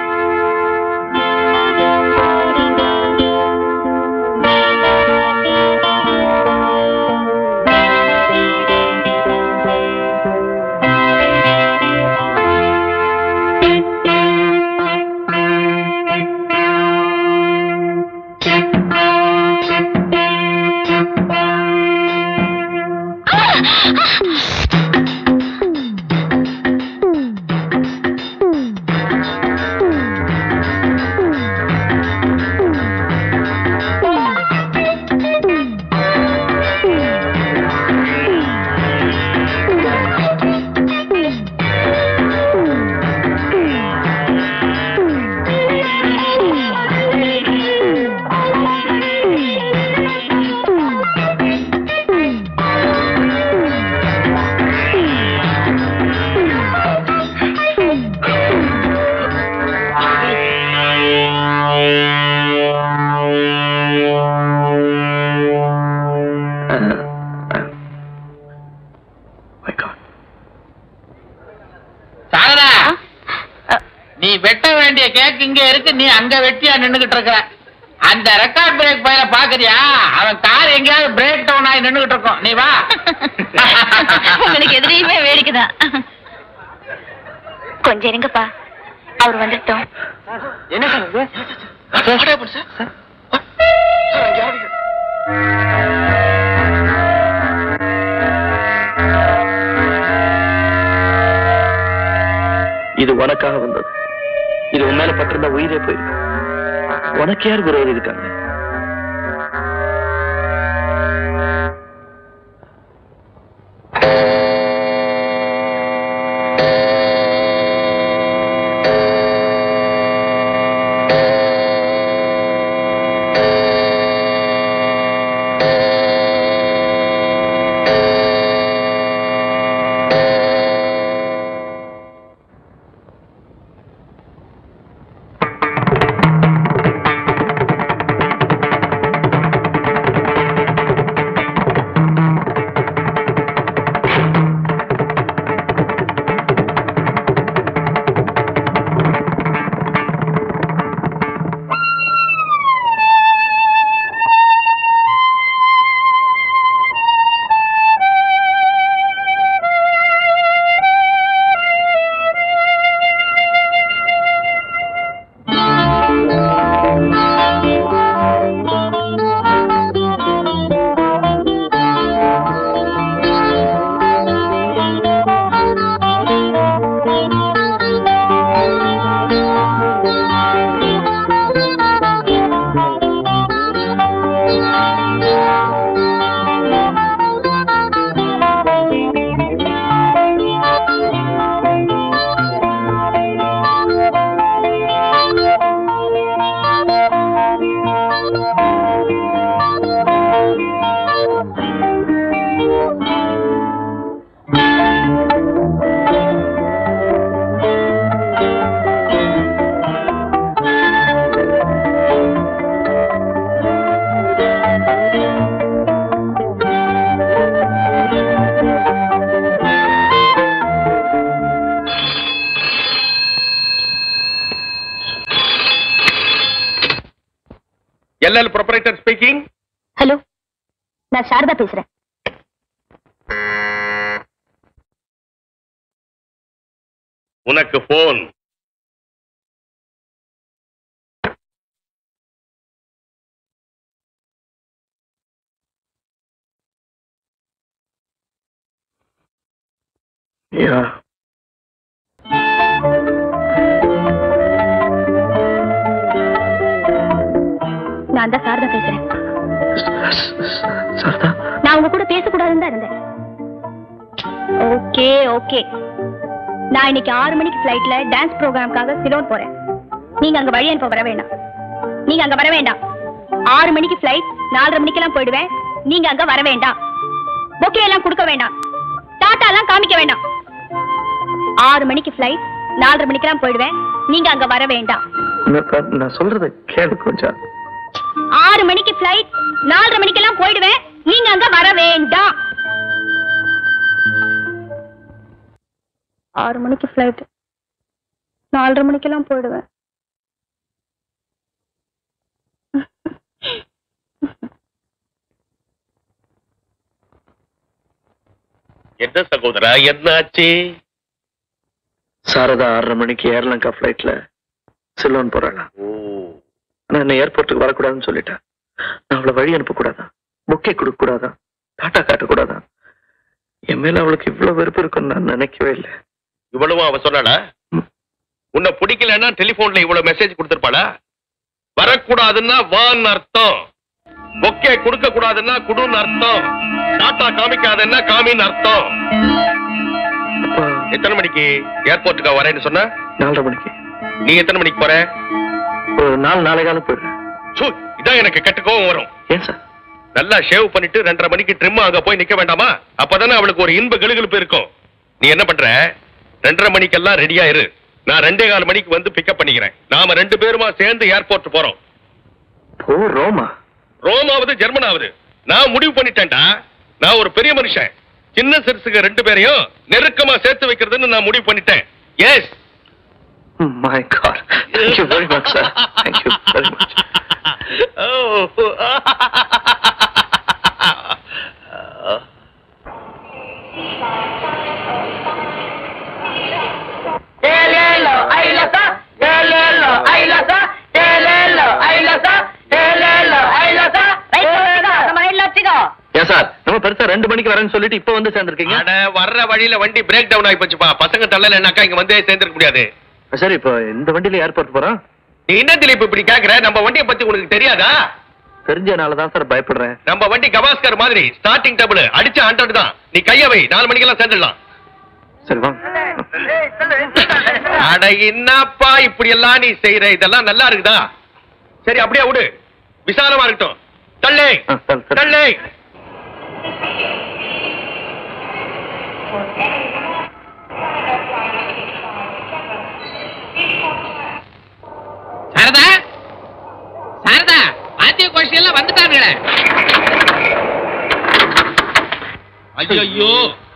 சாரதா நீ வெட்ட வேண்டிய கேக் இங்க இருக்கு நீ அங்க வெட்டியா நின்னுகிட்டு இருக்கிற அந்த ரெக்கார்ட் பிரேக் பையல பாக்குறியா அவன் கார் எங்கேயாவது பிரேக் டவுன் ஆகி நின்னுகிட்டு இருக்கும் நீ வா உங்களுக்கு எதிரையுமே வேடிக்கைதான் கொஞ்சம் இருங்கப்பா அவர் வந்துட்டோம் என்ன இது உனக்காக வந்தது இது உன் மேல பட்டிருந்தா உயிரே போயிருக்கு உனக்கு யார் விரோதி இருக்காங்க எல்எல் ப்ரொபரேட்டர் ஸ்பீக்கிங் ஹலோ நான் சாரதா பேசுறேன் உனக்கு போன் Yeah. நான் தான் சாரதா பேசுறேன் சாரதா நான் உங்க கூட பேசக்கூடாதுன்னு தான் இருந்தேன் ஓகே ஓகே நான் இன்னைக்கு ஆறு மணிக்கு ஃபிளைட்ல டான்ஸ் ப்ரோக்ராம்காக சிலோன் போறேன் நீங்க அங்க வழி அனுப்ப வர வேண்டாம் நீங்க அங்க வர வேண்டாம் ஆறு மணிக்கு ஃபிளைட் நாலரை மணிக்கெல்லாம் போயிடுவேன் நீங்க அங்க வர வேண்டாம் பொக்கே எல்லாம் கொடுக்க வேண்டாம் டாட்டா எல்லாம் காமிக்க வேண்டாம் ஆறு மணிக்கு ஃபிளைட் நாலரை மணிக்கெல்லாம் போயிடுவேன் நீங்க அங்க வர வேண்டாம் நான் நான் சொல்றத கேளு கொஞ்சம் ஆறு மணிக்கு ஃபிளைட் நாலரை மணிக்கெல்லாம் போயிடுவேன் நீங்க அங்க வர வேண்டாம் ஆறு மணிக்கு ஃபிளைட் நாலரை மணிக்கெல்லாம் போயிடுவேன் என்ன சகோதரா என்னாச்சு சாரதா ஆறரை மணிக்கு ஏர்லங்கா ஃபிளைட்ல சிலோன் போறாளா நான் என்ன ஏர்போர்ட்டுக்கு வரக்கூடாதுன்னு சொல்லிட்டேன் நான் அவளை வழி அனுப்பக்கூடாதா புக்கே கொடுக்க கூடாதா டாட்டா காட்டக்கூடாதா என் மேல அவளுக்கு இவ்வளவு வெறுப்பு இருக்குன்னு நான் நினைக்கவே இல்லை இவ்வளவும் அவ சொன்னாளா உன்னை பிடிக்கலன்னா டெலிபோன்ல இவ்வளவு மெசேஜ் கொடுத்திருப்பாளா வரக்கூடாதுன்னா வான்னு அர்த்தம் பொக்கே கொடுக்க கூடாதுன்னா குடுன்னு அர்த்தம் டாட்டா காமிக்காதன்னா காமின்னு அர்த்தம் எத்தனை மணிக்கு ஏர்போர்ட்டுக்கு வரேன்னு சொன்ன நாலரை மணிக்கு நீ எத்தனை மணிக்கு போற ஒரு நாலு நாளை காலம் போயிடுறேன் சூ, இதான் எனக்கு கெட்ட கோவம் வரும் ஏன் சார் நல்லா ஷேவ் பண்ணிட்டு ரெண்டரை மணிக்கு ட்ரிம் அங்க போய் நிக்க வேண்டாமா அப்பதானே அவளுக்கு ஒரு இன்ப கிளுகிழுப்பு இருக்கும் நீ என்ன பண்ற ரெண்டரை மணிக்கெல்லாம் ரெடியா இரு நான் ரெண்டே கால் மணிக்கு வந்து பிக்கப் பண்ணிக்கிறேன் நாம ரெண்டு பேருமா சேர்ந்து ஏர்போர்ட் போறோம் போ ரோமா ரோமாவது ஜெர்மனாவது நான் முடிவு பண்ணிட்டேன்டா நான் ஒரு பெரிய மனுஷன் சின்ன சிறுசுங்க ரெண்டு பேரையும் நெருக்கமா சேர்த்து வைக்கிறதுன்னு நான் முடிவு பண்ணிட்டேன் yes my God thank you very much sir thank you very much Elelo, Ailasa, Elelo, Ailasa, Elelo, Ailasa, Elelo, Ailasa. நம்ம ரைட்ல வச்சுக்கோ ஏன் சார் நம்ம பெருசா ரெண்டு மணிக்கு வரேன்னு சொல்லிட்டு இப்ப வந்து சேர்ந்திருக்கீங்க அட வர்ற வழியில வண்டி பிரேக் டவுன் ஆகி போச்சுப்பா பசங்க தள்ளலைன்னாக்கா இங்க வந்து சேர்ந்துருக்க முடியாது சரி இப்போ இந்த வண்டியில ஏர்போர்ட் போறோம் நீ என்ன திலீப் இப்படி கேக்குற நம்ம வண்டியை பத்தி உனக்கு தெரியாதா தெரிஞ்சனால தான் சார் பயப்படுறேன் நம்ம வண்டி கவாஸ்கர் மாதிரி ஸ்டார்டிங் டபுள் அடிச்ச ஹண்ட்ரட் தான் நீ கைய வை நாலு மணிக்கெல்லாம் சேர்ந்துடலாம் சரி வாங்க அட என்னப்பா இப்படி எல்லாம் நீ செய்யற இதெல்லாம் நல்லா இருக்குதா சரி அப்படியே விடு விசாலமா இருக்கட்டும் தள்ளே தள்ளே சாரதா சாரதா ஆத்திய கோஷ்டி எல்லாம் வந்துட்டானுங்களே ஐயோ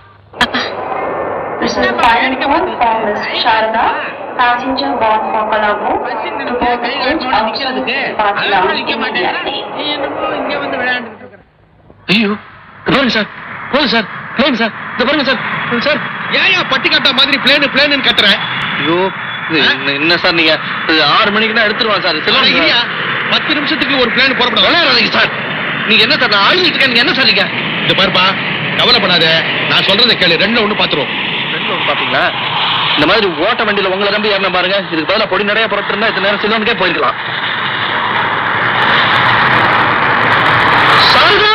This is final one from Ms. Sharada, passenger bound for Colombo, to board the coach outside Patna immediately. இங்க வந்து விளையாண்டு ஐயோ இது பாருங்க சார் போதும் சார் பிளேன் சார் இது பாருங்க சார் சார் ஏன் பட்டிக்காட்டா மாதிரி பிளேனு பிளேனு கத்துற ஐயோ இது என்ன- என்ன சார் நீங்க இது ஆறு மணிக்கு தான் எடுத்துருவான் சார் அட, சொல்லுங்க இரியா. பத்து நிமிஷத்துக்கு ஒரு பிளேன் புறப்படும் விளையாடாதீங்க சார் நீங்க என்ன சார் நான் ஆழ்ந்துட்டு இருக்கேன் நீங்க என்ன சார் நீங்க இந்த பாருப்பா கவலைப்படாத நான் சொல்றதை கேளு ரெண்டு ஒண்ணு பாத்துருவோம் ரெண்டு ஒன்று பாத்தீங்களா இந்த மாதிரி ஓட்ட வண்டியில உங்களை நம்பி ஏறின பாருங்க இதுக்கு பதிலா பொடி நிறைய புறப்பட்டு இருந்தா இத்தனை நேரம் சிலோனுக்கே போயிருக்கலாம் சாரதா!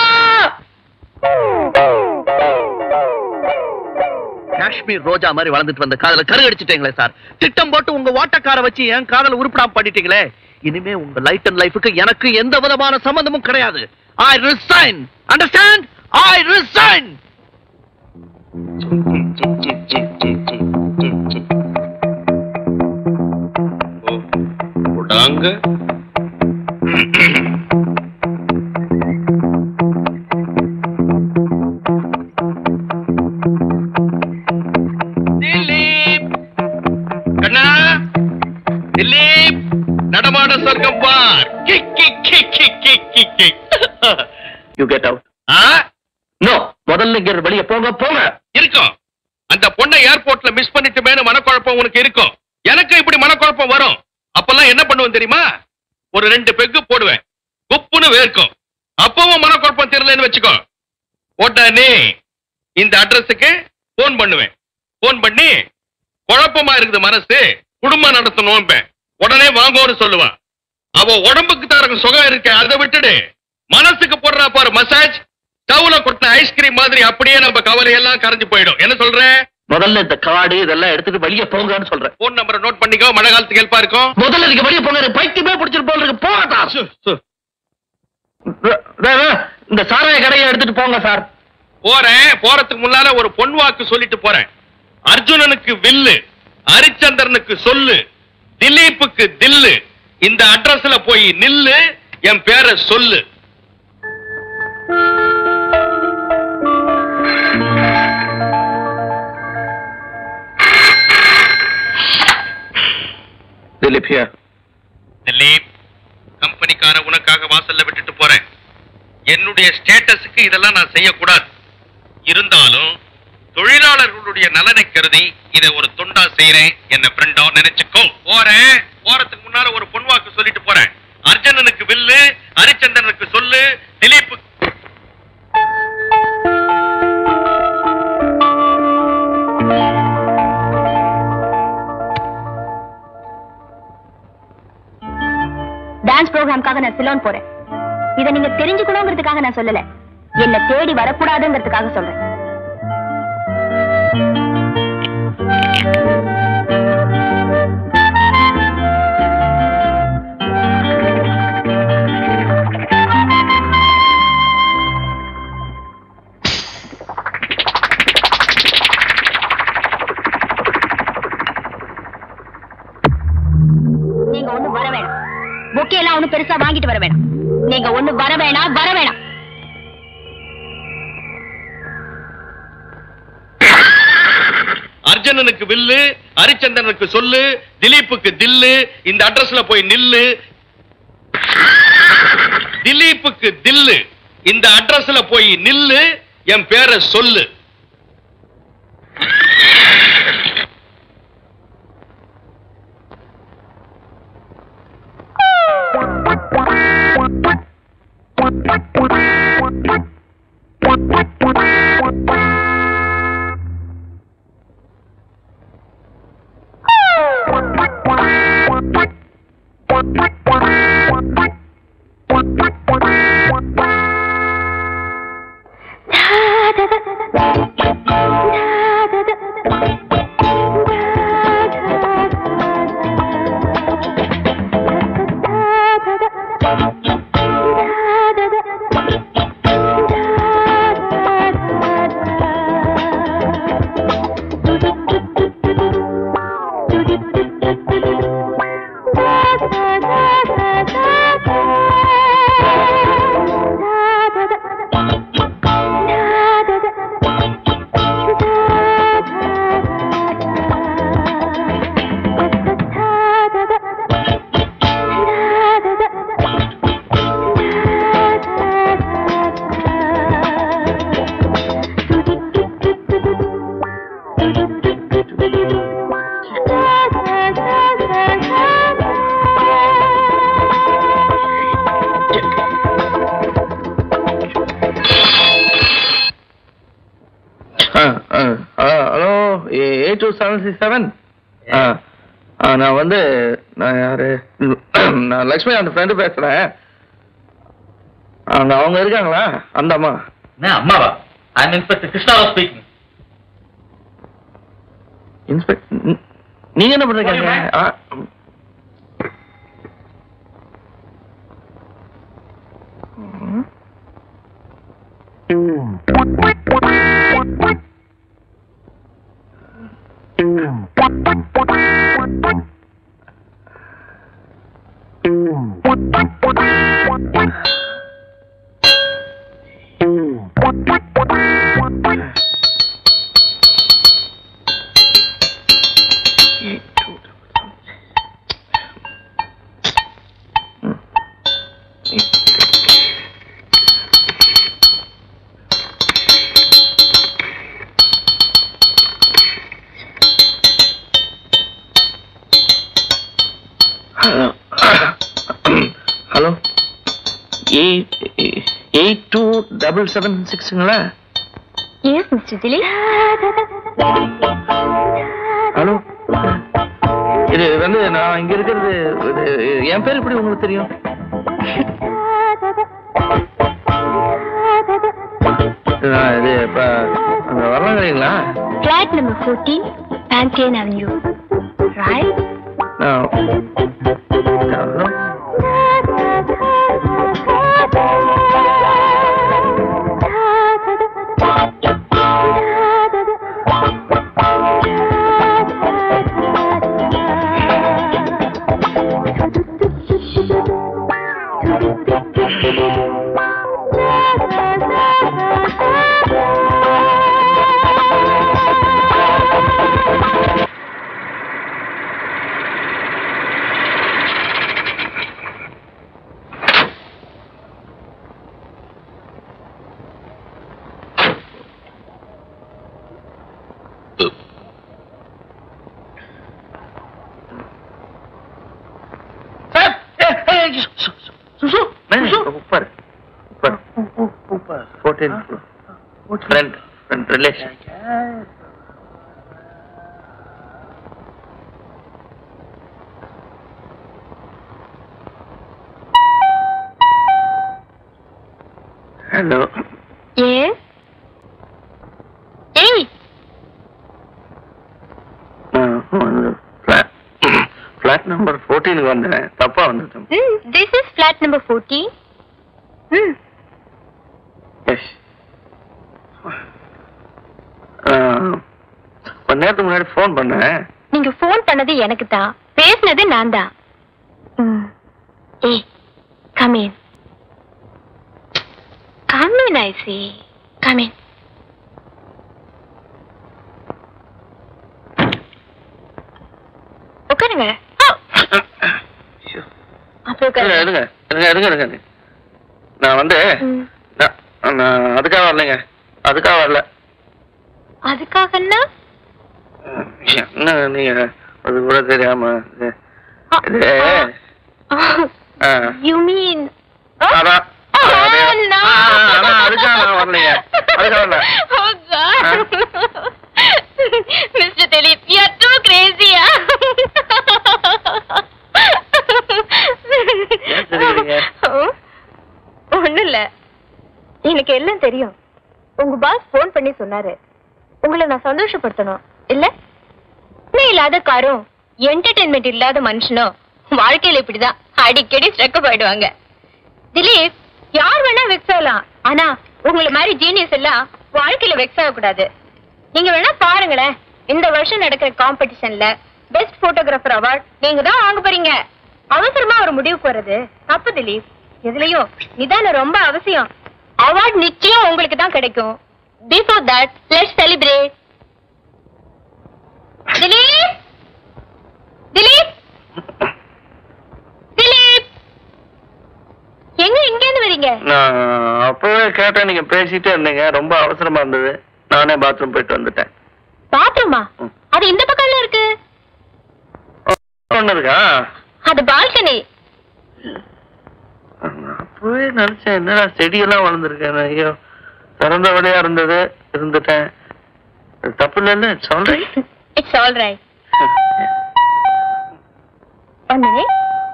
காஷ்மீர் ரோஜா மாதிரி வளர்ந்துட்டு வந்த காதல கரு அடிச்சிட்டீங்களே சார் திட்டம் போட்டு உங்க ஓட்டக்கார வச்சு என் காதல உருப்படாம பண்ணிட்டீங்களே இனிமே உங்க லைட் அண்ட் லைஃபுக்கு எனக்கு எந்த விதமான சம்பந்தமும் கிடையாது I resign understand I resign விடாங்க திலீப் கண்ணா திலீப் நடமாட சொர்க்கம் பார் kick kick kick you get out no முதல்ல இங்க வெளிய போங்க போங்க இருக்கும் அந்த பொண்ணை ஏர்போர்ட்ல மிஸ் பண்ணிட்டுமேனு மனக்குழப்பம் உனக்கு இருக்கும் எனக்கு இப்படி மனக்குழப்பம் வரும் அப்பெல்லாம் என்ன பண்ணுவேன் தெரியுமா ஒரு ரெண்டு பெக்கு போடுவேன் குப்புன்னு வேர்க்கும் அப்பவும் மனக்குழப்பம் தெரியலன்னு வச்சுக்கோ உடனே இந்த அட்ரஸுக்கு போன் பண்ணுவேன் போன் பண்ணி குழப்பமா இருக்குது மனசு குடும்பம் நடத்தணும் உடனே வாங்கோன்னு சொல்லுவான் அவ உடம்புக்கு தரங்க சுகம் இருக்க அதை விட்டுடு மனசுக்கு போடுறா பாரு மசாஜ் ஸ்டவ்ல கொட்டின ஐஸ்கிரீம் மாதிரி அப்படியே நம்ம கவலை எல்லாம் கரைஞ்சு போயிடும் என்ன சொல்ற முதல்ல இந்த கார்டு இதெல்லாம் எடுத்துட்டு வெளிய போங்கன்னு சொல்றேன் போன் நம்பரை நோட் பண்ணிக்கோ மழை காலத்துக்கு ஹெல்ப்பா இருக்கும் முதல்ல நீங்க வெளிய போங்க எனக்கு பைத்தியமே பிடிச்சிட்டு போல இருக்கு போகட்டா இந்த சாராய கடையை எடுத்துட்டு போங்க சார் போறேன் போறதுக்கு முன்னால ஒரு பொன் வாக்கு சொல்லிட்டு போறேன் அர்ஜுனனுக்கு வில்லு ஹரிச்சந்திரனுக்கு சொல்லு திலீப்புக்கு தில்லு இந்த அட்ரஸ்ல போய் நில்லு என் பேரை சொல்லு திலீப் here. திலீப் கம்பெனிக்கார உனக்காக வாசல்ல விட்டுட்டு போறேன் என்னுடைய ஸ்டேட்டஸுக்கு இதெல்லாம் நான் செய்யக்கூடாது இருந்தாலும் தொழிலாளர்களுடைய நலனை கருதி இதை ஒரு தொண்டா செய்யறேன் என்ன ஃப்ரெண்டா நினைச்சுக்கோ போறேன் போறதுக்கு முன்னால ஒரு பொன்வாக்கு சொல்லிட்டு போறேன் அர்ஜுனனுக்கு வில்லு ஹரிச்சந்திரனுக்கு சொல்லு திலீப் டான்ஸ் ப்ரோக்ராம்காக நான் சிலோன் போறேன் இதை நீங்க தெரிஞ்சுக்கணுங்கிறதுக்காக நான் சொல்லல என்ன தேடி வரக்கூடாதுங்கிறதுக்காக சொல்றேன் நீங்க ஒண்ணு வர வேணாம் பொக்கே எல்லாம் ஒண்ணு பெருசா வாங்கிட்டு வர வேணாம் நீங்க ஒண்ணு வர வேணாம் வர வேணாம் அர்ஜுனனுக்கு வில்லு ஹரிச்சந்திரனுக்கு சொல்லு திலீப்புக்கு தில்லு இந்த அட்ரஸ்ல போய் நில்லு திலீப்புக்கு தில்லு இந்த அட்ரஸ்ல போய் நில்லு என் பேரை சொல்லு hello A two seven six seven நான் வந்து நான் யாரு நான் லக்ஷ்மி அந்த ஃப்ரெண்டு பேசுறேன் அவங்க அவங்க இருக்காங்களா அந்த அம்மா அம்மாவா ஐ இன்ஸ்பெக்டர் கிருஷ்ணாவா ஸ்பீக்கிங் இன்ஸ்பெக்டர் நீங்க என்ன பண்றீங்க ஆ, hello eight eight two double seven சிக்ஸுங்களா எஸ் மிஸ்டர் திலீப் ஹலோ இது வந்து நான் இங்க இருக்கிறது இது, என் பேர் எப்படி உங்களுக்கு தெரியும் நான் இது இப்ப அங்க வரலாங்களா Flat number 14, Pantheon Avenue. Right? நான் ஹலோ உப்பாரு உப்பாரு உப்பாரு fourteen friend friend relation hello Yes? Hey! Flat number ஃபோர்டீனுக்கு வந்தேன் தப்பா வந்துட்டேன் Mm, this is flat number 14. Mm. Yes கொஞ்ச நேரத்துக்கு முன்னாடி ஃபோன் பண்ணேன் நீங்க ஃபோன் பண்ணது எனக்கு தான் பேசினது நான் தான் ம். ஏய் come in come in I see come in உட்காருங்க அப்புறம் இருங்க உட்காருங்க இருங்க இருங்க இருங்க இருங்க நான் வந்து ம். நான் நான் அதுக்காக வரலைங்க அதுக்காக வரல அதுக்காகன்னா என்ன நீங்க அது கூட தெரியாம இது- இது ஆ. யூ மீன் அதான் அதே- ஆ, அதான் அதுக்காக நான் வரலைங்க அதுக்காக வரல Oh God. Mr. Dilip, you are too crazy. ஏன் சிரிக்கிறீங்க? ஒண்ணு இல்ல எனக்கு எல்லாம் தெரியும் உங்க பாஸ் போன் பண்ணி சொன்னாரு உங்களை நான் சந்தோஷப்படுத்தணும் இல்ல என்ன இல்லாத காரும் என்டர்டைன்மெண்ட் இல்லாத மனுஷனும் வாழ்க்கையில இப்படிதான் அடிக்கடி ஸ்ட்ரக் ஆயிடுவாங்க திலீப் யார் வேணா வெக்ஸ் ஆகலாம் ஆனா உங்களை மாதிரி ஜீனியஸ் எல்லாம் வாழ்க்கையில வெக்ஸ் ஆகக்கூடாது நீங்க வேணா பாருங்களேன் இந்த வருஷம் நடக்கிற காம்படிஷன்ல பெஸ்ட் போட்டோகிராஃபர் அவார்ட் நீங்க தான் வாங்க போறீங்க அவசரமா ஒரு முடிவுக்கு வர்றது தப்பு திலீப் எதுலயும் நிதானம் ரொம்ப அவசியம் அவார்ட் நிச்சயம் உங்களுக்கு தான் கிடைக்கும் before that let's celebrate Dileep Dilip Dileep எங்க இங்க இருந்து வரீங்க நான் அப்பவே கேட்டேன் நீங்க பேசிட்டே இருந்தீங்க ரொம்ப அவசரமா இருந்தது நானே பாத்ரூம் போயிட்டு வந்துட்டேன் பாத்ரூமா ம். அது இந்த பக்கம்ல இருக்கு ஒண்ணு இருக்கா அது பால்கனி நான் அப்பவே நினைச்சேன் என்னடா செடியெல்லாம் வளர்ந்துருக்கேன் ஐயோ திறந்த வழியா இருந்தது இருந்துட்டேன் அது தப்பு இல்லைல்ல சொல்றேன் it's all right one minute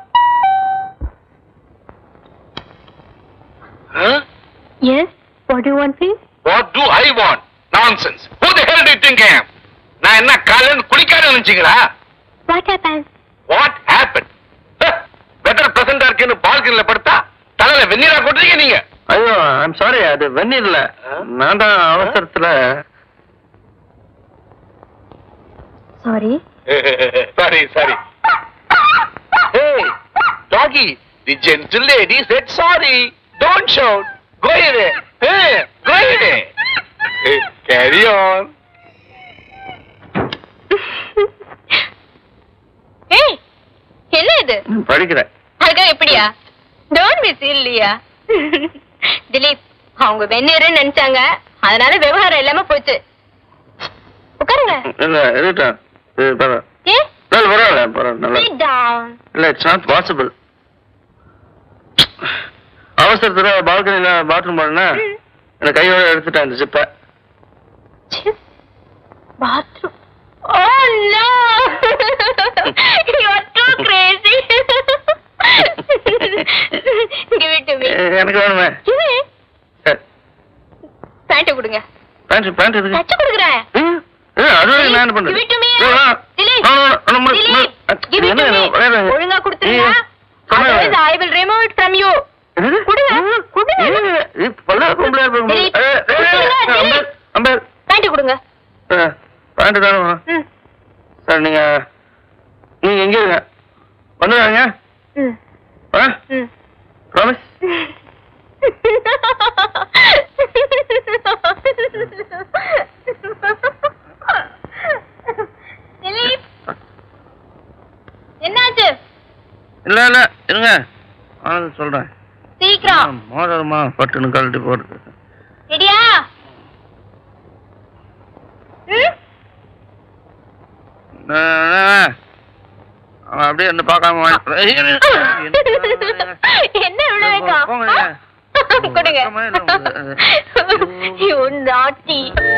yes what you want please what do I want nonsense who the hell do think I நான் என்ன காலையில குளிக்காத நினைச்சீங்களா what happen what happen weather பிரசண்டா இருக்குன்னு பால்கனில படுத்தா தலையில வெந்நீரா கொட்டுறீங்க நீங்க ஐயோ ஐம் சாரி அது வெந்நீர்ல நான் தான் அவசரத்துல sorry sorry sorry Hey, doggy, the gentle lady said sorry. Don't shout. Go away. Hey, go away. Hey, carry on. ஏய் என்ன இது படிக்கிறேன் அதுக்காக எப்படியா டோன்ட் மிஸ் இல்லையா திலீப் அவங்க வெந்நீர்னு நினைச்சாங்க அதனால விவகாரம் இல்லாம போச்சு உட்காருங்க இல்ல இருக்கட்டும் இது பரவா- ஏ இல்ல பரவாயில்ல பரவாயில்ல நல்லா Sit down. இல்ல இட்ஸ் நாட் பாசிபிள் அவசரத்துல பால்கனில பாத்ரூம் பண்ணா எனக்கு கையோட எடுத்துட்டேன் இந்த ஜிப்பை Bathroom. Oh no! you are too crazy. Give it to me. எனக்கு வேணுமே Give it. பேண்ட் கொடுங்க பேண்ட் பேண்ட் எதுக்கு தச்சு கொடுக்குறேன் ஏ, அது வரைக்கும் நான் என்ன பண்றது Give it to me. ஏ, வேணாம். Delete. வேணாம், வேணாம், வேணாம், வேணாம், Delete. வேணாம். Give it என்ன, to me. வேணாம், வேணாம். ஒழுங்கா கொடுத்துருங்க ஏய், சொன்னேன். Otherwise I will remove it from you. என்னது? கொடுங்க கொடுங்க ஏய், இது பல்லா பொம்பளையா இருப்பாங்க. Delete. ஏய், ஏய், கொடுங்க, ஏய், delete. Ampere, ampere. பேண்ட் கொடுங்க ஏ, பேண்ட் தானே வேணும். ம் சார் நீங்க நீங்க எங்க இருங்க வந்துடுறாங்க ம் ஆ ம் ப்ராமிஸ் திலீப் என்னாச்சு இல்ல இல்ல இருங்க ஆனந்த் சொல்றேன் சீக்கிரம் மோதிரமா பட்டுன்னு கழட்டி போடுறது ரெடியா ம் நான் அவன் அப்படியே என்ன பார்க்காம வாங்கி- ஏய், ஏய், ஏய், என்ன இவ்வளவு வேகம்? போங்க, ஆ? கொடுங்க வெக்கமே இல்ல உங்களுக்கு. You naughty.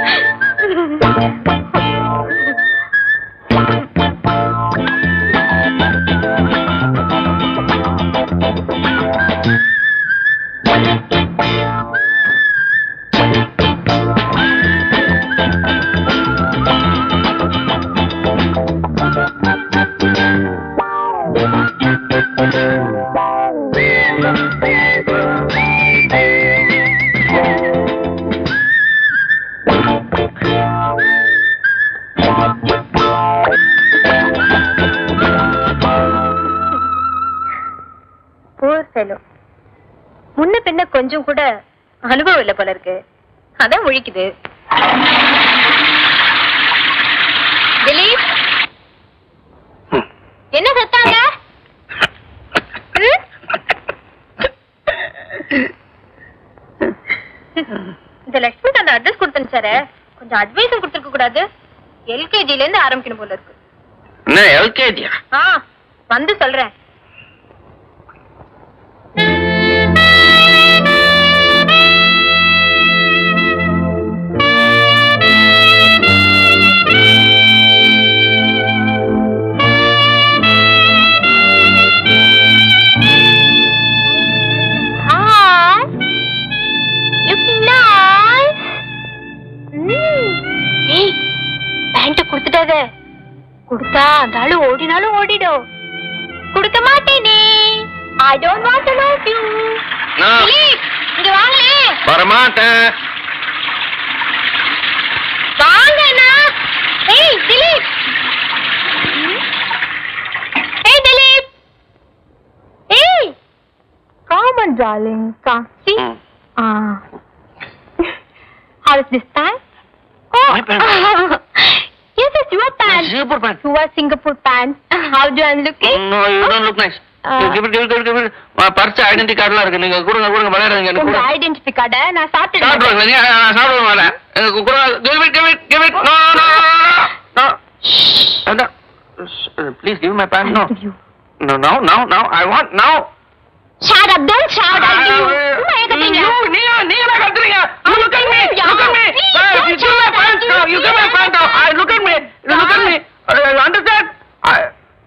Poor fellow. முன்ன பின்ன கொஞ்சம் கூட அனுபவம் இல்ல போல இருக்கு அதான் முழிக்குது திலீப் என்ன சத்தாங்க ம்? இந்த லட்சுமி அந்த அட்ரஸ் கொடுத்தனுச்சாரு கொஞ்சம் அட்வைஸும் கொடுத்துருக்க கூடாது எல்கேஜில இருந்து ஆரம்பிக்கணும் போல இருக்கு என்ன எல்கேஜியா ஆ வந்து சொல்றேன் Hi. Looking nice. ம். ஏய் பேண்ட் கொடுத்துட்டாத கொடுத்தா அந்த ஆளு ஓடினாலும் ஓடிடும் கொடுக்க மாட்டேனே I don't want to love you நான் இங்க வாங்களே வரமாட்டேன் வாங்கண்ணா ஏய் திலீப் ஏய் திலீப் ஏய் come on darling come see ah how is this pant oh My pant. yes it's your pant Singapore pant. you are Singapore pants how do I look No, you don't look nice. Ah. Give it, give it, give it, give it. ஆ, பறிச்ச identity கார்டுலாம் இருக்கு நீங்க கொடுங்க கொடுங்க விளையாடுங்க எனக்கு உங்க கொடுங்க ஐடென்டிட்டி கார்டை நான் சாப்பிட்டு சாப்பிடுவாங்க நீங்க நான் சாப்பிட மாட்டேன் எனக்கு கொடுங்க give it, give it, give it. No, no, no, no. அதான். Please give my pants. No. No, now, now, now. I want now. Shut up, don't shout at you. சும்மா ஏன் கத்துறீங்க? You, நீங்க, நீங்க தான் கத்துறீங்க. You look at me, Yeah. look at me. Please, Hey, don't you give my shout at pants you. now. You give my pants now. I look at me. You look at me. Uh, You understand? I...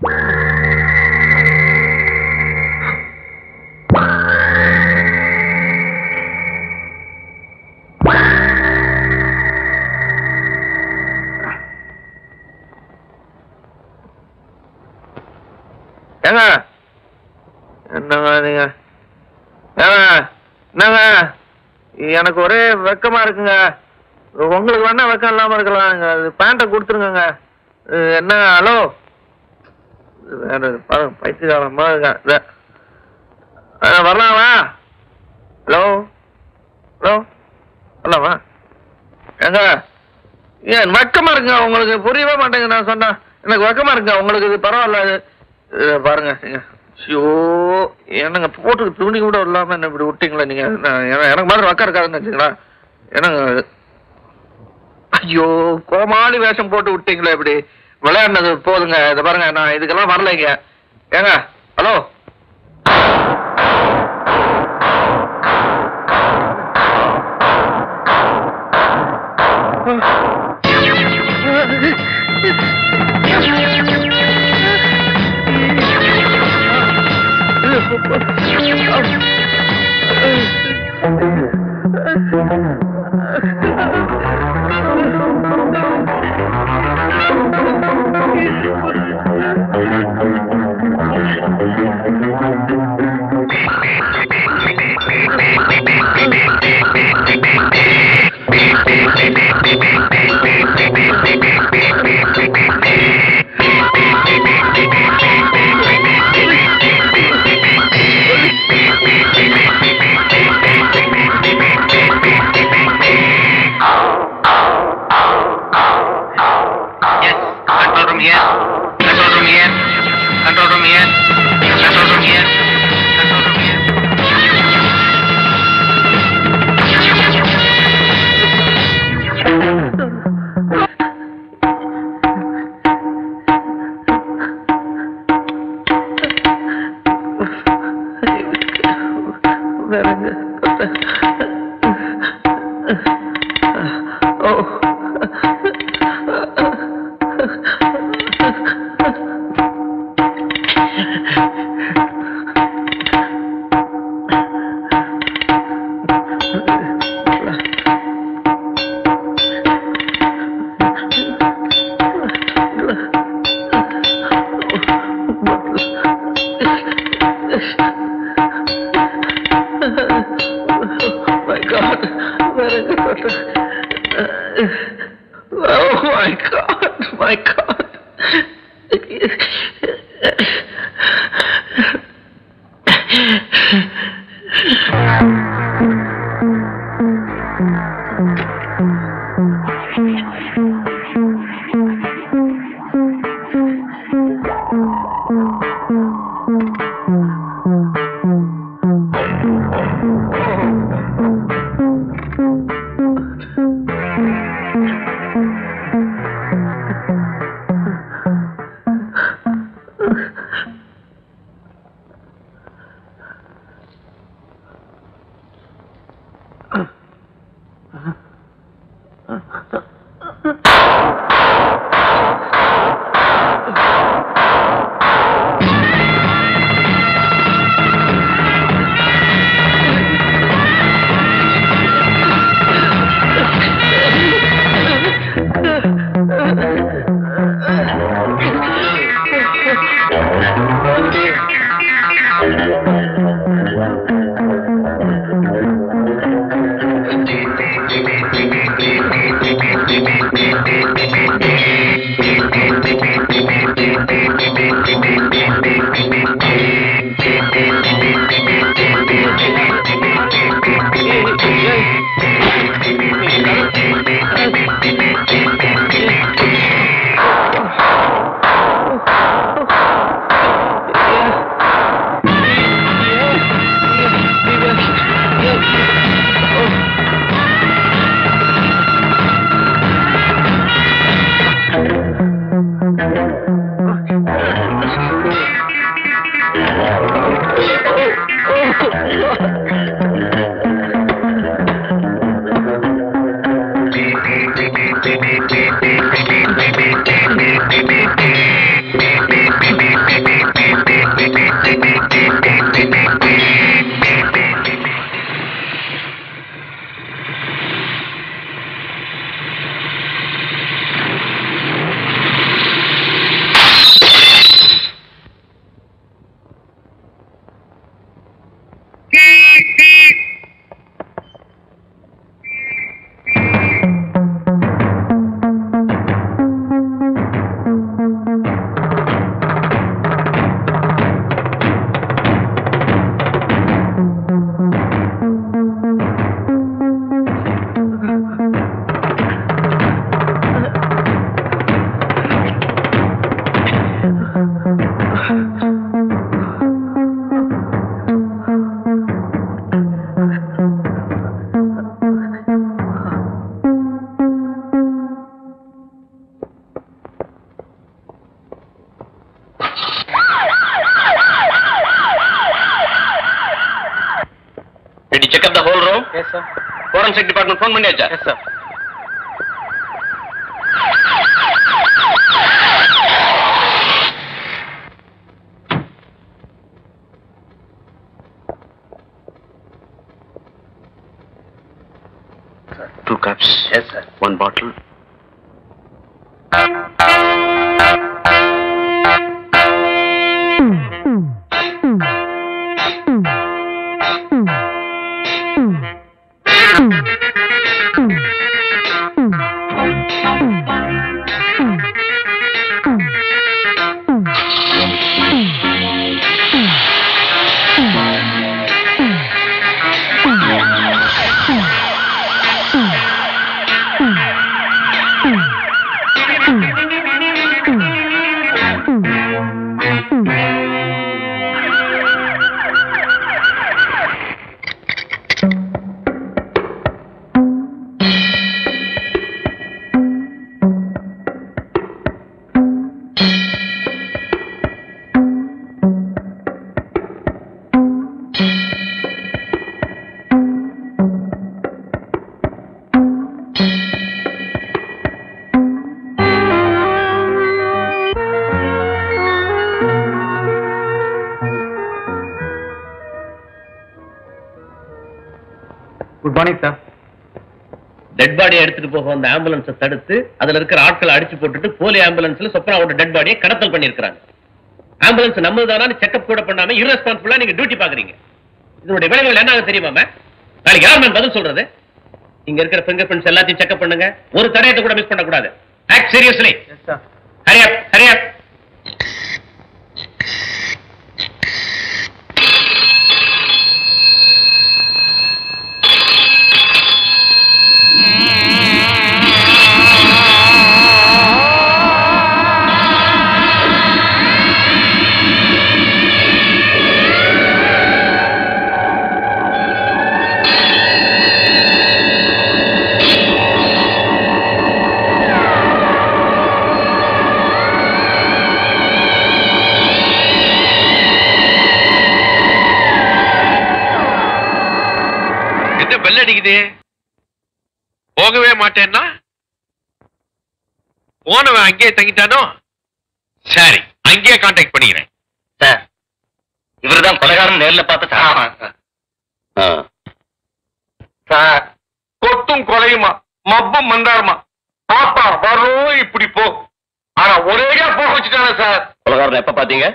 ஏங்க என்னங்க நீங்க ஏங்க என்னங்க எனக்கு ஒரே வெக்கமா இருக்குங்க உங்களுக்கு வேணா வெக்கம் இல்லாம இருக்கலாங்க அது பேண்ட்டை கொடுத்துருங்க என்ன ஹலோ வேற பாருங்க பைத்தியகாரமா இருக்கேன் இதோ. ஆ, வரலாமா ஹலோ ஹலோ வரலாமா ஏங்க ஏன் வெக்கமா இருக்குங்க உங்களுக்கு புரியவே மாட்டேங்க நான் சொன்னா எனக்கு வெக்கமா இருக்குங்க உங்களுக்கு இது பரவாயில்ல இது இது பாருங்க நீங்க ஐயோ என்னங்க போட்டு துணி கூட இல்லாம என்ன இப்படி விட்டீங்களா நீங்க நான் என- எனக்கு மாதிரி வெக்கம் இருக்காதுன்னு வச்சுங்களா என்னங்க இது? ஐயோ கோமாளி வேஷம் போட்டு விட்டீங்களா இப்படி விளையாடினது போதுங்க இதை பாருங்க நான் இதுக்கெல்லாம் வரலைங்க ஏங்க hello Control room here. Control room here. Control room here. Control room here. Control room here. my God. Oh my God, my God. Yes sir forensic department phone பண்ணியாச்சா yes sir Two cups. Yes, sir. One bottle. Good morning sir dead பாடியை எடுத்துட்டு போக வந்த ஆம்புலன்ஸை தடுத்து அதுல இருக்கிற ஆட்களை அடிச்சு போட்டுட்டு போலி ஆம்புலன்ஸ்ல சொப்னாவோட டெட் பாடியை கடத்தல் பண்ணிருக்காங்க ஆம்புலன்ஸ் நம்மதானு செக்அப் கூட பண்ணாம irresponsible-ஆ நீங்க டியூட்டி பாக்குறீங்க இதனுடைய விளைவுகள் என்ன ஆகும் தெரியுமா ma'am? நாளைக்கு யார் மேம் பதில் சொல்றது இங்க இருக்கிற ஃபிங்கர் பிரிண்ட்ஸ் எல்லாத்தையும் செக்அப் பண்ணுங்க ஒரு தடயத்தை கூட மிஸ் பண்ணக்கூடாது act seriously hurry up hurry up என்ன bell அடிக்குது போகவே மாட்டேன்னா போனவன் அங்கேயே தங்கிட்டானோ சரி அங்கேயே கான்டாக்ட் பண்ணிக்கிறேன் சார் இவர்தான் கொலைகாரன் நேர்ல பார்த்து சார் சார் கொத்தும் கொலையுமா மப்பும் மந்தாரமா பாப்பா வரும் இப்படி போ ஆனா ஒரேடியா போக வச்சுட்டானே சார் கொலைகாரன் எப்ப பாத்தீங்க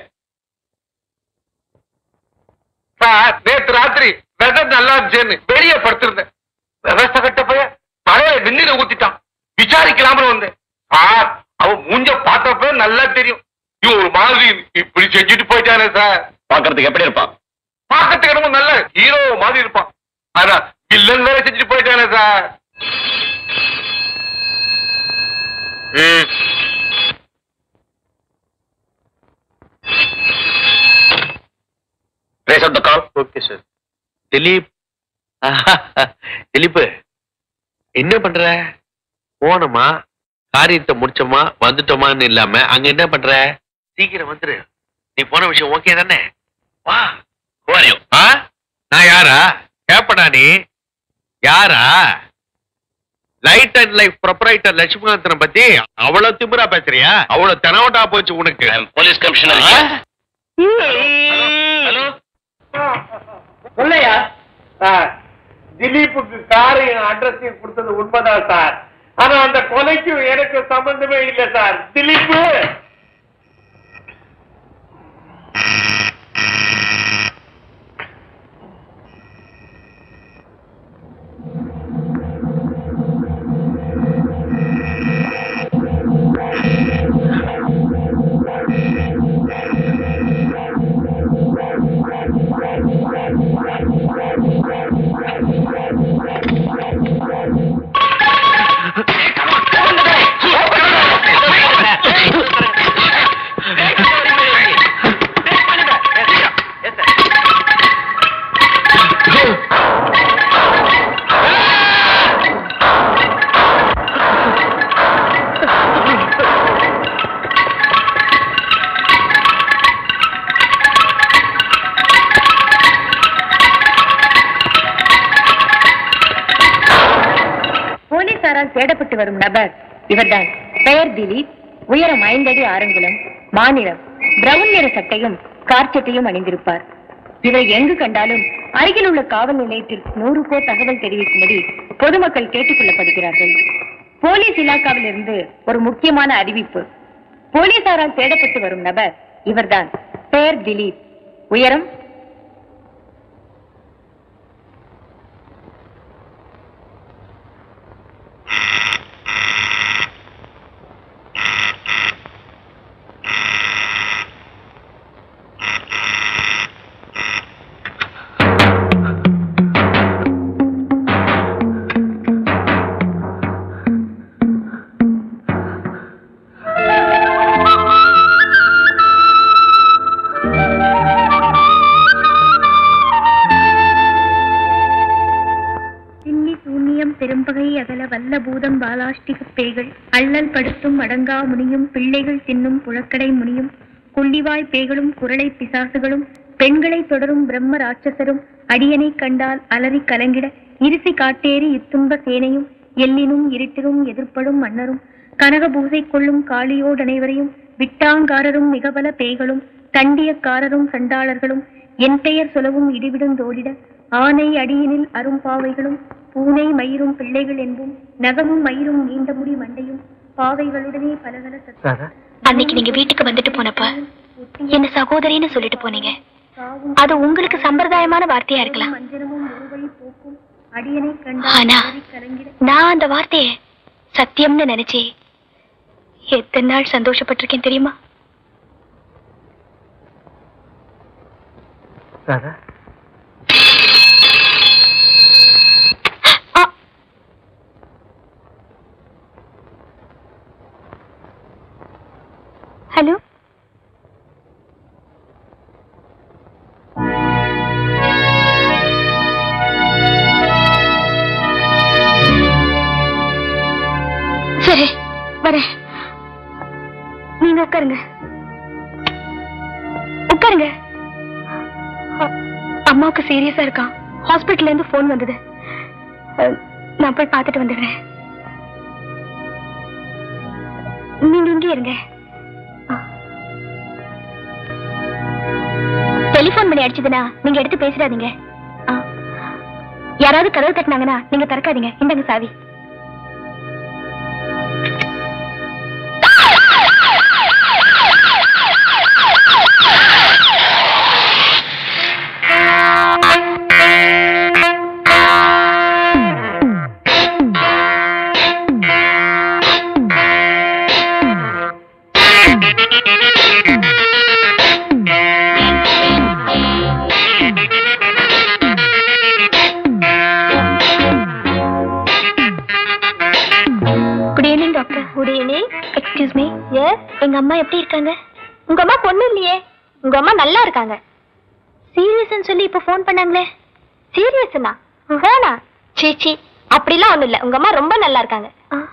சார் நேத்து ராத்திரி வெதர் நல்லா இருந்துச்சுன்னு வெளியே படுத்திருந்தேன் விவசாய கட்ட போய் தலையில வெந்நீரை ஊத்திட்டான் விசாரிக்கலாம்னு வந்தேன் சார் அவன் மூஞ்ச பார்த்தப்ப நல்லா தெரியும் இவன் ஒரு மாதிரி இப்படி செஞ்சுட்டு போயிட்டானே சார் பாக்குறதுக்கு எப்படி இருப்பான் பார்க்கறதுக்கு என்னமோ நல்ல ஹீரோ மாதிரி இருப்பான் ஆனா வில்லன் வேற செஞ்சுட்டு போயிட்டானே சார் ம் trace out the call okay sir Dilip Dilip என்ன பண்ற போனோமா காரியத்தை முடிச்சோமா வந்துட்டோமான்னு இல்லாம அங்க என்ன பண்ற சீக்கிரம் வந்துரு நீ போன விஷயம் ஓகே தானே வா வாரியோ ஆ நான் யாரா கேப்படா நீ யாரா லைட் அண்ட் லைஃப் ப்ரொப்ரைட்டர் லட்சுமிகாந்தனை பத்தி அவ்வளவு திமிரா பேசுறியா அவ்வளவு தெனவட்டா போச்சு உனக்கு போலீஸ் கமிஷனர் ஹலோ சொல்லையா சார் திலீப்புக்கு காரையும் அட்ரஸையும் கொடுத்தது உண்மைதான் சார் ஆனா அந்த கொலைக்கும் எனக்கு சம்பந்தமே இல்லை சார் திலீப்பு Come on. போலீசாரால் தேடப்பட்டு வரும் நபர் இவர்தான் பெயர் திலீப் உயரம் ஐந்தடி ஆரங்குளம் மாநிலம் பிரவுன் நிற சட்டையும் கார்ச்சட்டையும் அணிந்திருப்பார் இவரை எங்கு கண்டாலும் அருகில் உள்ள காவல் நிலையத்தில் நூறு கோ தகவல் தெரிவிக்கும்படி பொதுமக்கள் கேட்டுக் கொள்ளப்படுகிறார்கள் போலீஸ் இலாக்காவில் இருந்து ஒரு முக்கியமான அறிவிப்பு போலீசாரால் தேடப்பட்டு வரும் நபர் இவர்தான் பெயர் திலீப் உயரம் திண்ணி சூன்யம் பெரும்பகை அகல வல்ல பூதம் பாலாஷ்டிக பேய்கள் அள்ளல் படுத்தும் அடங்கா முனியும் பிள்ளைகள் தின்னும் புழக்கடை முனியும் கொள்ளிவாய் பேய்களும் குரலை பிசாசுகளும் பெண்களை தொடரும் பிரம்ம ராட்சசரும் அடியனை கண்டால் அலறி கலங்கிட இருசி காட்டேறி இத்துன்ப சேனையும் எல்லினும் இருட்டிலும் எதிர்ப்படும் மன்னரும் கனக பூசை கொள்ளும் காளியோடனைவரையும் விட்டாங்காரரும் மிகபல பேய்களும் தண்டியக்காரரும் சண்டாளர்களும் என் பெயர் சொலவும் இடிவிடுந்தோடிட ஆனை அடியினில் அரும்பாவைகளும் பூனை மயிரும் பிள்ளைகள் என்பும் நகமும் மயிரும் நீண்ட முடி மண்டையும் பாவைகளுடனே பலகல சத்தம் அன்னைக்கு நீங்க வீட்டுக்கு வந்துட்டு போனப்ப என்ன சகோதரின்னு சொல்லிட்டு போனீங்க அது உங்களுக்கு சம்பிரதாயமான வார்த்தையா இருக்கலாம் மஞ்சனமும் ஒருவழி போக்கும் அடியனை கண்டால் ஆனா அலறி கலங்கிட நான் அந்த வார்த்தைய சத்தியம்னு நினைச்சு எத்தனை நாள் சந்தோஷப்பட்டிருக்கேன் தெரியுமா ஹலோ சரி வரேன் நீங்க உட்காருங்க உட்காருங்க அ- அம்மாவுக்கு சீரியஸா இருக்கான் ஹாஸ்பிட்டல்ல இருந்து போன் வந்தது அஹ், நான் போய் பார்த்துட்டு வந்துடுறேன் நீங்க இங்கே இருங்க டெலிபோன் பண்ணி அடிச்சதுன்னா நீங்க எடுத்து பேசிடாதீங்க ஆ. யாராவது கதவு தட்டினாங்கன்னா நீங்க திறக்காதீங்க இந்தாங்க சாவி good evening doctor good evening excuse me yes எங்க அம்மா எப்படி இருக்காங்க உங்க அம்மா பொண்ணு இல்லையே உங்க அம்மா நல்லா இருக்காங்க சீரியஸ்னு சொல்லி இப்ப ஃபோன் பண்ணாங்களே சீரியஸ்னா போனா சீ சீ அப்படிலாம் ஒண்ணும் இல்ல உங்க அம்மா ரொம்ப நல்லா இருக்காங்க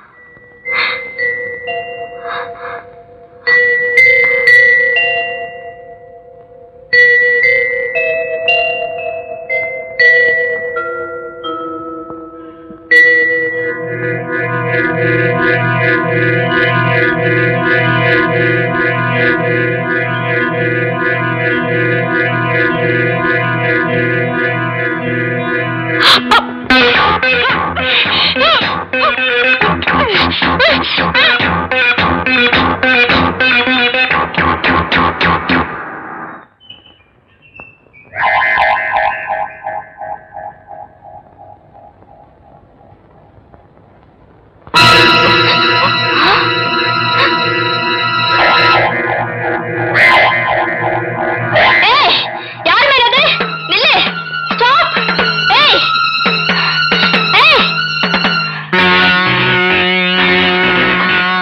ஏய் யார் மேல அது நில்லு ஸ்டாப் ஏய் ஏய்